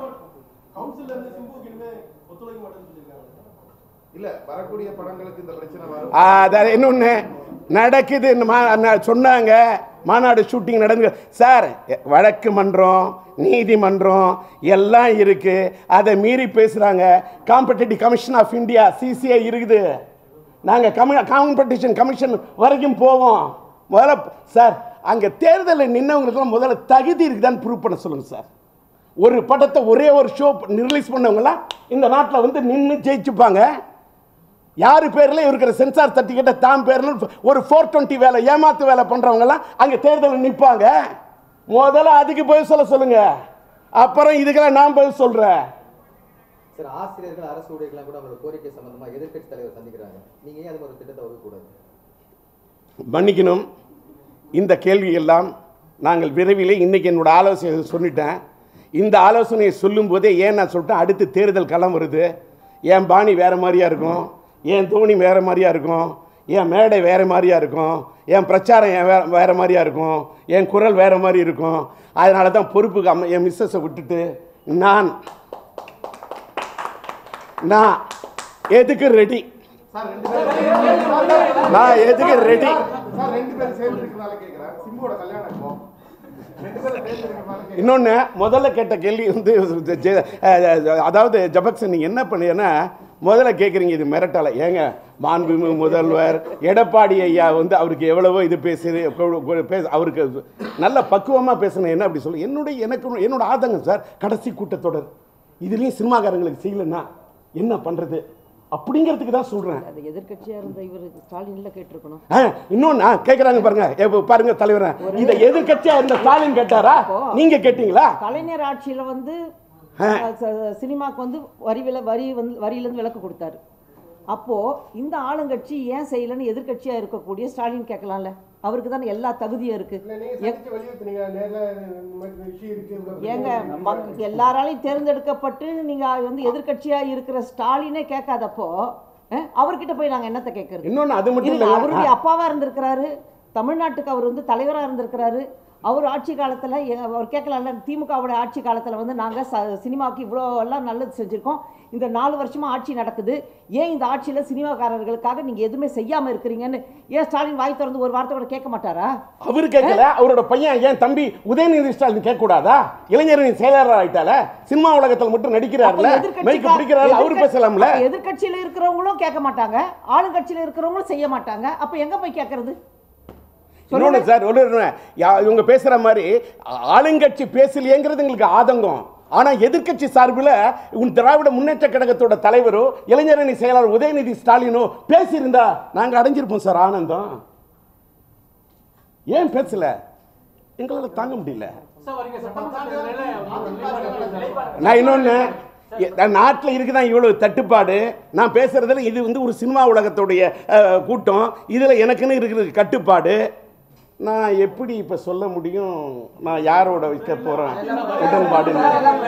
E: இல்ல வரக்கூடிய படங்களுக்கு இந்த பிரச்சனை வரும்
A: அதான் இன்னொன்று நடக்குது இந்த மா ந- சொன்னாங்க மாநாடு ஷூட்டிங் நடந்து சார் வழக்கு மன்றம் நீதிமன்றம் எல்லாம் இருக்கு அதை மீறி பேசுறாங்க competitive commission of India CCI இருக்குது நாங்கள் கமி காம்படிஷன் கமிஷன் வரைக்கும் போவோம் முதல்ல சார் அங்கே தேர்தலில் நின்னவங்களுக்குலாம் முதல்ல தகுதி இருக்குதான்னு ப்ரூவ் பண்ண சொல்லுங்க சார் ஒரு படத்தை ஒரே ஒரு ஷோ ரிலீஸ் பண்ணவங்களாம் இந்த நாட்டில் வந்து நின்று ஜெயிச்சுப்பாங்க யார் பேர்ல இருக்கிற சென்சார் சர்டிஃபிகேட்டை தான் பேர்ல ஒரு ஃபோர் டுவெண்ட்டி வேலை ஏமாத்து வேலை பண்றவங்கலாம் அங்க தேர்தலில் நிற்பாங்க முதல்ல அதுக்கு பதில் சொல்ல சொல்லுங்க அப்புறம் இதுக்கெல்லாம் நான் பதில் சொல்றேன்
G: சார் ஆசிரியர்கள் அரசு ஊழியர்கள்லாம் கூட அவங்களோட கோரிக்கை சம்பந்தமா எதிர்க்கட்சி தலைவர் சந்திக்கிறாங்க நீங்க ஏன் அது மாதிரி ஒரு திட்டத்தை வகுக்கக்கூடாது
A: மன்னிக்கணும் இந்த கேள்வியெல்லாம் நாங்கள் விரைவிலே இன்னைக்கு என்னோட ஆலோசனை சொல்லிட்டேன் இந்த ஆலோசனையை சொல்லும்போதே ஏன் நான் சொல்லிட்டேன் அடுத்து தேர்தல் களம் வருது என் பாணி வேறு மாதிரியா இருக்கும் என் தோணி வேறு மாதிரியா இருக்கும் என் மேடை வேறு மாதிரியா இருக்கும் என் பிரச்சாரம் என் வே வேறு மாதிரியா இருக்கும் என் குரல் வேறு மாதிரி இருக்கும் அதனால தான் பொறுப்புக்கு அம்மா என் மிஸ்ஸஸை விட்டுட்டு நான் நான் எதுக்கு ரெடி
E: சார் ரெண்டு பேரும்
A: நான் எதுக்கு ரெடி
E: சார் ரெண்டு பேரும் சேர்ந்து இருக்கிறனால கேட்குறேன் சிம்புவோட கல்யாணம் இப்போ ரெண்டு பேரும் சேர்ந்து இருக்கிறனால கேட்குறேன்
A: இன்னொன்று முதல்ல கேட்ட கேள்வி வந்து ஜெ- அஹ் அதாவது ஜபக்சன் நீங்கள் என்ன பண்ணீங்கன்னா முதல்ல கேட்குறீங்க இது மிரட்டலை ஏங்க மாண்புமிகு முதல்வர் எடப்பாடி ஐயா வந்து அவருக்கு எவ்வளவோ இது பேசி பேச அவருக்கு நல்ல பக்குவமாக பேசணும் என்ன அப்படி சொல்லு என்னுடைய எனக்கு என்னோட ஆதங்கம் சார் கடைசி கூட்டத்தொடர் இதுலேயும் சினிமாக்காரங்களுக்கு செய்யலைன்னா என்ன பண்ணுறது அப்படிங்கிறதுக்கு தான் சொல்கிறேன்
D: அது எதிர்க்கட்சியாக இருந்த இவர் ஸ்டாலின்ல கேட்டிருக்கணும்
A: இன்னொன்னு கேட்குறாங்க பாருங்க இப்ப பாருங்க தலைவர் இதை எதிர்க்கட்சியா இருந்த ஸ்டாலின் கேட்டாரா நீங்க கேட்டீங்களா
D: கலைஞர் ஆட்சியில வந்து அஹ், ச- சினிமாக்கு வந்து வரி வில வரி வந்து வரியிலேருந்து விலக்கு கொடுத்தாரு அப்போ இந்த ஆளுங்கட்சி ஏன் செய்யலைன்னு எதிர்க்கட்சியா இருக்கக்கூடிய ஸ்டாலின் கேட்கலாம்ல அவருக்கு தானே எல்லா தகுதியும் இருக்கு
E: இல்லை நீங்கள் சந்திச்சு வலியுறுத்துனீங்க நேரில் இந்த மாதிரி விஷயம் இருக்கு இவ்வளவு
D: ஏங்க மக்- எல்லாராலையும் தேர்ந்தெடுக்கப்பட்டு நீங்க வந்து எதிர்க்கட்சியா இருக்கிற ஸ்டாலினே கேட்காதப்போ அஹ், அவர்கிட்ட போய் நாங்க என்னத்தை கேட்கறது
A: இன்னொன்னு அது மட்டும்
D: இருங்க,
A: இல்ல
D: அவருடைய அப்பாவா இருந்திருக்கிறாரு தமிழ்நாட்டுக்கு அவர் வந்து தலைவரா இருந்திருக்கிறாரு அவர் ஆட்சி காலத்துல எ- அவர் கேட்கலாம்ல திமுகவோட ஆட்சி காலத்துல வந்து நாங்க ச- சினிமாவுக்கு இவ்வளோ எல்லாம் நல்லது செஞ்சிருக்கோம் இந்த நாலு வருஷமா ஆட்சி நடக்குது ஏன் இந்த ஆட்சியில சினிமாக்காரர்களுக்காக நீங்க எதுவுமே செய்யாம இருக்கிறீங்கன்னு ஏன் ஸ்டாலின் வாய் திறந்து ஒரு வார்த்தை கூட கேட்க மாட்டாரா
A: அவரு கேட்கல அவரோட பையன் ஏன் தம்பி உதயநிதி ஸ்டாலின் கேட்க கூடாதா இளைஞரின் செயலாளர் ஆயிட்டால சினிமா உலகத்துல மட்டும் நடிக்கிறாருல
D: அப்ப
A: மைக்கு பிடிக்கிறாரு அவரு
D: எதிர்க்கட்சி-
A: பேசலாம்ல
D: அப்ப எதிர்க்கட்சியில இருக்கிறவங்களும் கேட்க மாட்டாங்க ஆளுங்கட்சியில இருக்கிறவங்களும் செய்ய மாட்டாங்க அப்ப எங்க போய் கேட்கறது
A: இன்னொன்னு சார் ஒரு ஒரு- யா- இவங்க பேசுற மாதிரி ஆ- ஆளுங்கட்சி பேசலையேங்கிறது எங்களுக்கு ஆதங்கம் ஆனா எதிர்க்கட்சி சார்பில் உன் திராவிட முன்னேற்ற கழகத்தோட தலைவரோ இளைஞரணி செயலாளர் உதயநிதி ஸ்டாலினோ பேசியிருந்தா நாங்க அடைஞ்சிருப்போம் சார் ஆனந்தம் ஏன் பேசல எங்களால தாங்க முடியல
F: சார் வரீங்க சட்டமன்ற தேர்தலில் ஒரு நிலைப்பாடு நிலைப்பாடு
A: நான் இன்னொன்று நாட்டில் இருக்குதான் இவ்வளவு தட்டுப்பாடு நான் பேசுறதுல இது வந்து ஒரு சினிமா உலகத்துடைய அஹ், கூட்டம் இதில் எனக்குன்னு இருக்கிற கட்டுப்பாடு நான் எப்படி இப்போ சொல்ல முடியும் நான் யாரோட வைக்க போகிறேன் உடன்பாடுன்னு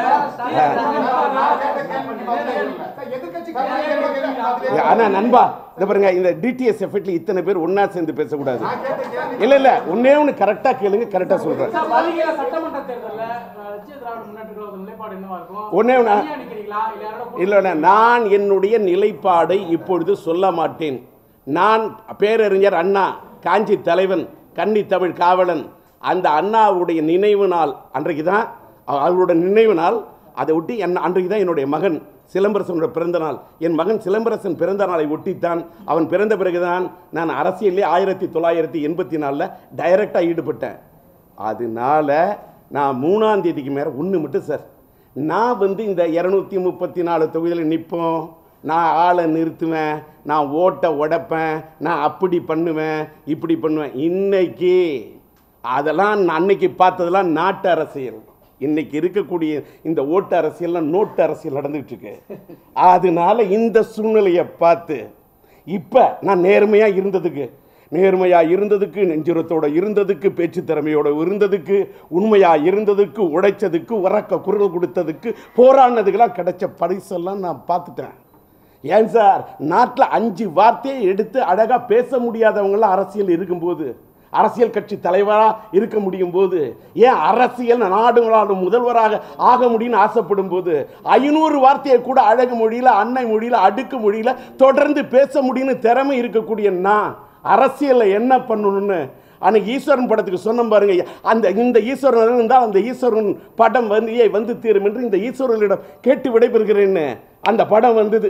A: ஆனா நண்பா இந்த பாருங்க இந்த டிடிஎஸ் எஃபெக்ட்ல இத்தனை பேர் ஒண்ணா சேர்ந்து பேசக்கூடாது இல்ல இல்ல ஒன்னே ஒன்று கரெக்டா கேளுங்க கரெக்டா சொல்றேன்
F: சார் வருகிற சட்டமன்ற தேர்தலில் லட்சிய திராவிட முன்னேற்ற கழக நிலைப்பாடு என்னவா இருக்கும்
A: ஒண்ணே ஒண்ணு.
F: தனியா நிக்கிறீங்களா இல்ல யாரோட
A: இல்லைண்ணா நான் என்னுடைய நிலைப்பாடை இப்பொழுது சொல்ல மாட்டேன் நான் பேரறிஞர் அண்ணா காஞ்சி தலைவன் கன்னி தமிழ் காவலன் அந்த அண்ணாவுடைய நினைவு நாள் அன்றைக்கு தான் அவரோட நினைவு நாள் அதை ஒட்டி என் அன்றைக்கு தான் என்னுடைய மகன் சிலம்பரசனோட பிறந்த நாள் என் மகன் சிலம்பரசன் பிறந்த நாளை ஒட்டித்தான் அவன் பிறந்த பிறகுதான் நான் அரசியலே ஆயிரத்தி தொள்ளாயிரத்தி எண்பத்தி நாலில் டைரக்டாக ஈடுபட்டேன் அதனால நான் மூணாம் தேதிக்கு மேலே ஒன்று மட்டும் சார் நான் வந்து இந்த இரநூத்தி முப்பத்தி நாலு தொகுதியில் நிற்போம் நான் ஆளை நிறுத்துவேன் நான் ஓட்டை உடைப்பேன் நான் அப்படி பண்ணுவேன் இப்படி பண்ணுவேன் இன்னைக்கு அதெல்லாம் நான் அன்னைக்கு பார்த்ததெல்லாம் நாட்டு அரசியல் இன்னைக்கு இருக்கக்கூடிய இந்த ஓட்டு அரசியல்லாம் நோட்டு அரசியல் நடந்துட்டு இருக்கு அதனால இந்த சூழ்நிலையை பார்த்து இப்போ நான் நேர்மையாக இருந்ததுக்கு நேர்மையாக இருந்ததுக்கு நெஞ்சுரத்தோட இருந்ததுக்கு பேச்சு திறமையோட இருந்ததுக்கு உண்மையாக இருந்ததுக்கு உடைச்சதுக்கு உறக்க குரல் கொடுத்ததுக்கு போராடினதுக்கெல்லாம் கிடைச்ச பரிசெல்லாம் நான் பார்த்துட்டேன் ஏன் சார் நாட்டில் அஞ்சு வார்த்தையை எடுத்து அழகாக பேச முடியாதவங்களாம் அரசியல் இருக்கும்போது அரசியல் கட்சி தலைவராக இருக்க முடியும் போது ஏன் அரசியல் நாடு நாடு முதல்வராக ஆக முடியும்னு ஆசைப்படும் போது ஐநூறு வார்த்தையை கூட அழகு மொழியில் அன்னை மொழியில் அடுக்கு மொழியில் தொடர்ந்து பேச முடியும்னு திறமை இருக்கக்கூடிய நான் அரசியலில் என்ன பண்ணணும்னு அன்னைக்கு ஈஸ்வரன் படத்துக்கு சொன்னோம் பாருங்க அந்த இந்த ஈஸ்வரன் இருந்தால் அந்த ஈஸ்வரன் படம் வந்து ஏய் வந்து தீரும் என்று இந்த ஈஸ்வரனிடம் கேட்டு விடைபெறுகிறேன்னு அந்த படம் வந்தது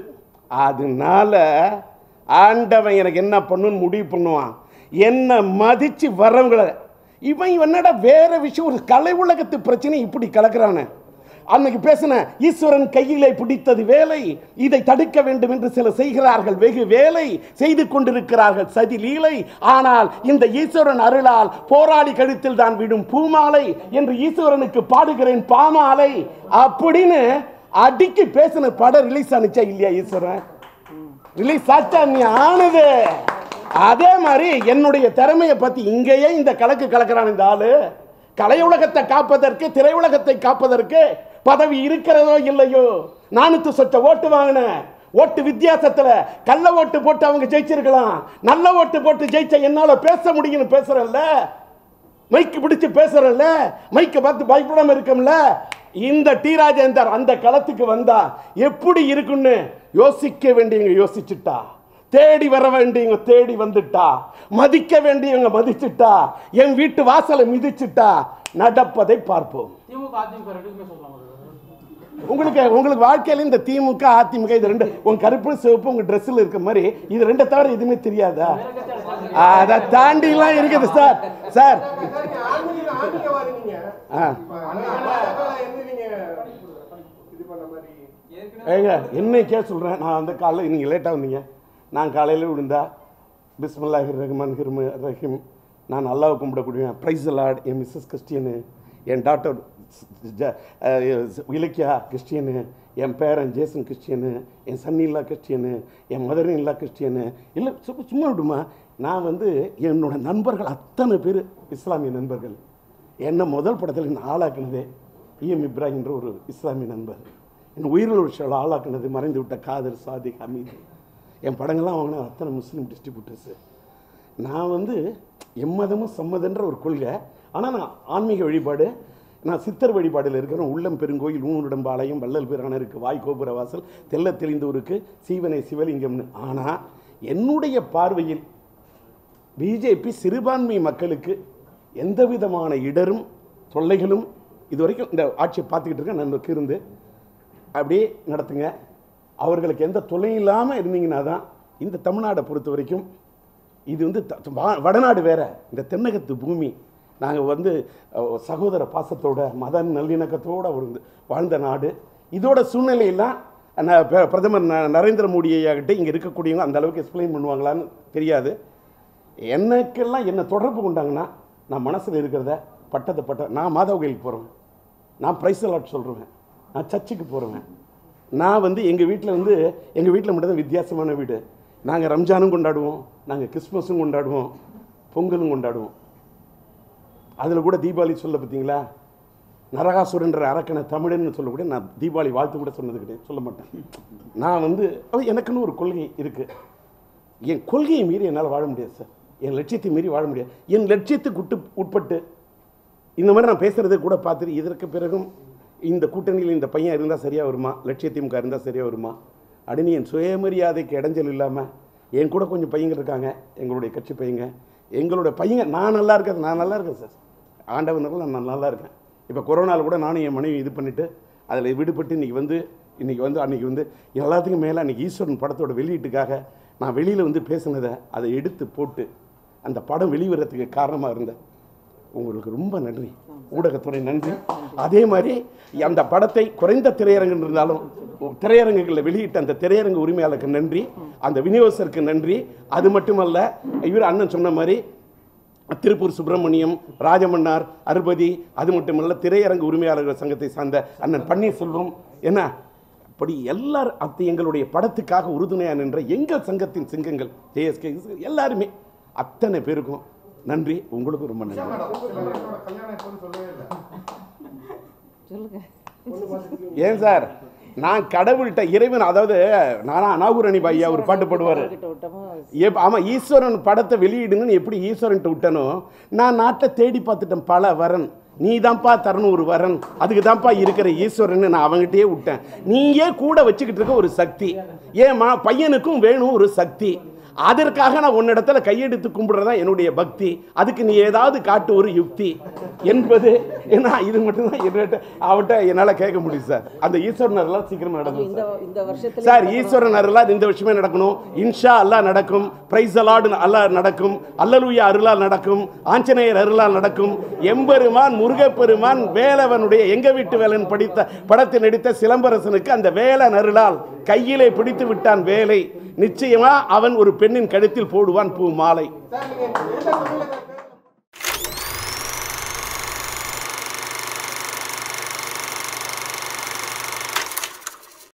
A: அதனால ஆண்டவன் எனக்கு என்ன பண்ணுன்னு முடிவு பண்ணுவான் என்ன மதிச்சு வரவங்களை இவன் என்னடா வேற விஷயம் ஒரு கலை உலகத்து பிரச்சனை இப்படி கலக்குறானே அன்னைக்கு பேசின ஈஸ்வரன் கையிலே பிடித்தது வேலை இதை தடுக்க வேண்டும் என்று சிலர் செய்கிறார்கள் வெகு வேலை செய்து கொண்டிருக்கிறார்கள் சதி லீலை ஆனால் இந்த ஈஸ்வரன் அருளால் போராளி கழுத்தில் தான் விடும் பூமாலை என்று ஈஸ்வரனுக்கு பாடுகிறேன் பாமாலை அப்படின்னு அடிக்கி பேசின படம் ரிலீஸ் ஆனிச்சா இல்லையா ஈஸ்வரன் ரிலீஸ் ஆச்சா நீ ஆனது அதே மாதிரி என்னுடைய திறமையை பத்தி இங்கேயே இந்த கலக்கு கலக்கிறான் இந்த ஆளு கலையுலகத்தை காப்பதற்கு திரையுலகத்தை காப்பதற்கு பதவி இருக்கிறதோ இல்லையோ நானூத்து சொச்ச ஓட்டு வாங்கினேன் ஓட்டு வித்தியாசத்துல கள்ள ஓட்டு போட்டு அவங்க ஜெயிச்சிருக்கலாம் நல்ல ஓட்டு போட்டு ஜெயிச்ச என்னால பேச முடியும்னு பேசுறல்ல மைக்கு பிடிச்சு பேசுறல்ல மைக்க பார்த்து பயப்படாம இருக்கோம்ல இந்த டி ராஜேந்தர் அந்த களத்துக்கு வந்தா எப்படி இருக்குன்னு யோசிக்க வேண்டியவங்க யோசிச்சுட்டா தேடி வர வேண்டியவங்க தேடி வந்துட்டா மதிக்க வேண்டியவங்க மதிச்சுட்டா என் வீட்டு வாசலை மிதிச்சுட்டா நடப்பதை பார்ப்போம்
F: திமுக அதிமுக ரெண்டுக்குமே சொல்லலாம் ஒரு
A: உங்களுக்கு உங்களுக்கு வாழ்க்கையில இந்த திமுக அதிமுக இது ரெண்டு உங்க கருப்பு சிவப்பு உங்க ட்ரெஸ்ல இருக்க மாதிரி இது ரெண்டை தவிர எதுவுமே தெரியாதா அதை தாண்டி எல்லாம் இருக்குது சார் சார்
E: ஆன்மீக ஆன்மீகவாதி நீங்க
A: ஆ
E: இப்ப அண்ணா என்ன நீங்க இது பண்ண மாதிரி
A: ஏங்க என்னைக்கே சொல்கிறேன் நான் வந்து காலைல நீங்கள் லேட்டாக வந்தீங்க நான் காலையில் விழுந்தா பிஸ்மில்லாஹிர் ரஹ்மான் ஹிர்ம ரஹீம் நான் அல்லாஹ் கும்பிடக்கூடியவன் ப்ரைஸ் லார்ட் என் மிஸ்ஸஸ் கிறிஸ்டியனு என் டாக்டர் இலக்கியா கிறிஸ்டியனு என் பேரன் ஜேசன் கிறிஸ்டியனு என் சன்னில்லா கிறிஸ்டியனு என் மதர் இல்லா கிறிஸ்டியனு இல்லை சும்மா சும்மா விடுமா நான் வந்து என்னோட நண்பர்கள் அத்தனை பேர் இஸ்லாமிய நண்பர்கள் என்னை முதல் படத்தில் என்ன ஆளாக்குனதே இஎம் இப்ராஹிம்ன்ற ஒரு இஸ்லாமிய நண்பர் என் உயிரில் விஷயம் ஆளாக்குனது மறைந்து விட்ட காதர் சாதிக் ஹமீது என் படங்கள்லாம் வாங்கின அத்தனை முஸ்லீம் டிஸ்ட்ரிபியூட்டர்ஸு நான் வந்து எம்மதமும் சம்மதன்ற ஒரு கொள்கை ஆனால் நான் ஆன்மீக வழிபாடு நான் சித்தர் வழிபாடில் இருக்கிறேன் உள்ளம் பெருங்கோயில் ஊனுடம்பாளையம் வள்ளல் பிரானருக்கு வாய் கோபுர வாசல் தெல்ல தெளிந்தோருக்கு சீவனை சிவலிங்கம்னு ஆனால் என்னுடைய பார்வையில் பிஜேபி சிறுபான்மை மக்களுக்கு எந்த விதமான இடரும் தொல்லைகளும் இதுவரைக்கும் இந்த ஆட்சியை பார்த்துக்கிட்டு இருக்கேன் நண்பருக்கு இருந்து அப்படியே நடத்துங்க அவர்களுக்கு எந்த தொல்லையும் இல்லாமல் இருந்தீங்கன்னா தான் இந்த தமிழ்நாடை பொறுத்த வரைக்கும் இது வந்து த- வா- வடநாடு வேற இந்த தென்னகத்து பூமி நாங்கள் வந்து அஹ், சகோதர பாசத்தோட மத நல்லிணக்கத்தோட இருந்து வாழ்ந்த நாடு இதோட சூழ்நிலையெல்லாம் ந- பிர- பிரதமர் ந- நரேந்திர மோடி ஐயாகிட்ட இங்கே இருக்கக்கூடியவங்க அந்த அளவுக்கு எக்ஸ்பிளைன் பண்ணுவாங்களான்னு தெரியாது எனக்கெல்லாம் என்ன தொடர்பு கொண்டாங்கன்னா நான் மனசில் இருக்கிறத பட்டத்தை பட்ட நான் மாதவ கோயிலுக்கு போகிறேன் நான் பிரைஸ் அலாட் சொல்கிறேன் நான் சர்ச்சுக்கு போகிறேன் நான் வந்து எங்கள் வீட்டில் வந்து எங்கள் வீட்டில் மட்டும் தான் வித்தியாசமான வீடு நாங்கள் ரம்ஜானும் கொண்டாடுவோம் நாங்கள் கிறிஸ்மஸும் கொண்டாடுவோம் பொங்கலும் கொண்டாடுவோம் அதில் கூட தீபாவளி சொல்ல பார்த்தீங்களா நரகாசுரன்ற அரக்கனை தமிழன்னு சொல்லக்கூடிய நான் தீபாவளி வாழ்த்து கூட சொன்னது கிடையாது சொல்ல மாட்டேன் நான் வந்து அது எனக்குன்னு ஒரு கொள்கை இருக்குது என் கொள்கையை மீறி என்னால் வாழ முடியாது சார் என் லட்சியத்தை மீறி வாழ முடியாது என் லட்சியத்துக்கு உட்டு உட்பட்டு இந்த மாதிரி நான் பேசுகிறத கூட பார்த்துட்டு இதற்கு பிறகும் இந்த கூட்டணியில் இந்த பையன் இருந்தால் சரியாக வருமா லட்சிய திமுக இருந்தால் சரியாக வருமா அப்படின்னு என் சுயமரியாதைக்கு இடைஞ்சல் இல்லாமல் என் கூட கொஞ்சம் பையங்க இருக்காங்க எங்களுடைய கட்சி பையங்க எங்களோட பையங்க நான் நல்லா இருக்கிறது நான் நல்லா இருக்கேன் சார் ஆண்டவனுக்குள்ள நான் நல்லா இருக்கேன் இப்போ கொரோனாவில் கூட நானும் என் மனைவி இது பண்ணிவிட்டு அதில் விடுபட்டு இன்றைக்கி வந்து இன்றைக்கி வந்து அன்றைக்கி வந்து எல்லாத்துக்கும் மேலே அன்றைக்கி ஈஸ்வரன் படத்தோட வெளியீட்டுக்காக நான் வெளியில் வந்து பேசுனதை அதை எடுத்து போட்டு அந்த படம் வெளிவரத்துக்கு காரணமாக இருந்தேன் உங்களுக்கு ரொம்ப நன்றி ஊடகத்துறை நன்றி அதே மாதிரி அந்த படத்தை குறைந்த திரையரங்கு இருந்தாலும் திரையரங்குகளில் வெளியிட்ட அந்த திரையரங்கு உரிமையாளருக்கு நன்றி அந்த விநியோகஸ்தருக்கு நன்றி அது மட்டுமல்ல இவர் அண்ணன் சொன்ன மாதிரி திருப்பூர் சுப்பிரமணியம் ராஜமன்னார் அருபதி அது மட்டுமல்ல திரையரங்கு உரிமையாளர்கள் சங்கத்தை சார்ந்த அண்ணன் பன்னீர்செல்வம் என்ன அப்படி எல்லார் அது எங்களுடைய படத்துக்காக உறுதுணையாக நின்ற எங்கள் சங்கத்தின் சிங்கங்கள் ஜேஎஸ்கே எல்லாருமே அத்தனை பேருக்கும் நன்றி உங்களுக்கும் ரொம்ப நன்றி
E: மேடம் என்னோட கல்யாணம் எப்போன்னு சொல்லவே இல்லை
D: சொல்லுங்க
A: ஏன் சார் நான் கடவுள்கிட்ட இறைவன் அதாவது நானா அனாகுரணி பையா ஒரு பாட்டு பாடுவார்
D: கிட்ட விட்டோமோ
A: எப் ஆமாம் ஈஸ்வரன் படத்தை வெளியிடுங்கன்னு எப்படி ஈஸ்வரன்ட்டு விட்டனோ நான் நாட்டை தேடி பார்த்துட்டேன் பல வரன் நீ தான்ப்பா தரணும் ஒரு வரன் அதுக்கு தான்ப்பா இருக்கிற ஈஸ்வரன் நான் அவங்ககிட்டயே விட்டேன் நீயே கூட வச்சுக்கிட்டு இருக்க ஒரு சக்தி ஏமா பையனுக்கும் வேணும் ஒரு சக்தி அதற்காக நான் உன்னிடத்துல கையெடுத்து கும்பிடுறதா என்னுடைய பக்தி அதுக்கு நீ ஏதாவது காட்டு ஒரு யுக்தி என்பது ஏன்னா இது மட்டும்தான் என்னட்ட அவட்ட என்னால் கேட்க முடியும் சார் அந்த ஈஸ்வரன் அதெல்லாம் சீக்கிரமா நடக்கும்
D: இந்த இந்த வருஷத்துல
A: சார் ஈஸ்வரன் அருளால் இந்த விஷயமே நடக்கணும் இன்ஷா அல்லாஹ் நடக்கும் பிரைஸ் அலாடு அல்லாஹ் நடக்கும் அல்லலுயா அருளால் நடக்கும் ஆஞ்சநேயர் அருளால் நடக்கும் எம்பெருமான் முருகப்பெருமான் வேலவனுடைய எங்க வீட்டு வேலன் படித்த படத்தில் நடித்த சிலம்பரசனுக்கு அந்த வேலன் அருளால் கையிலே பிடித்து விட்டான் வேலை நிச்சயமா அவன் ஒரு பெண்ணின் கழுத்தில் போடுவான் பூ மாலை
E: சார் நீங்க எந்த தொழில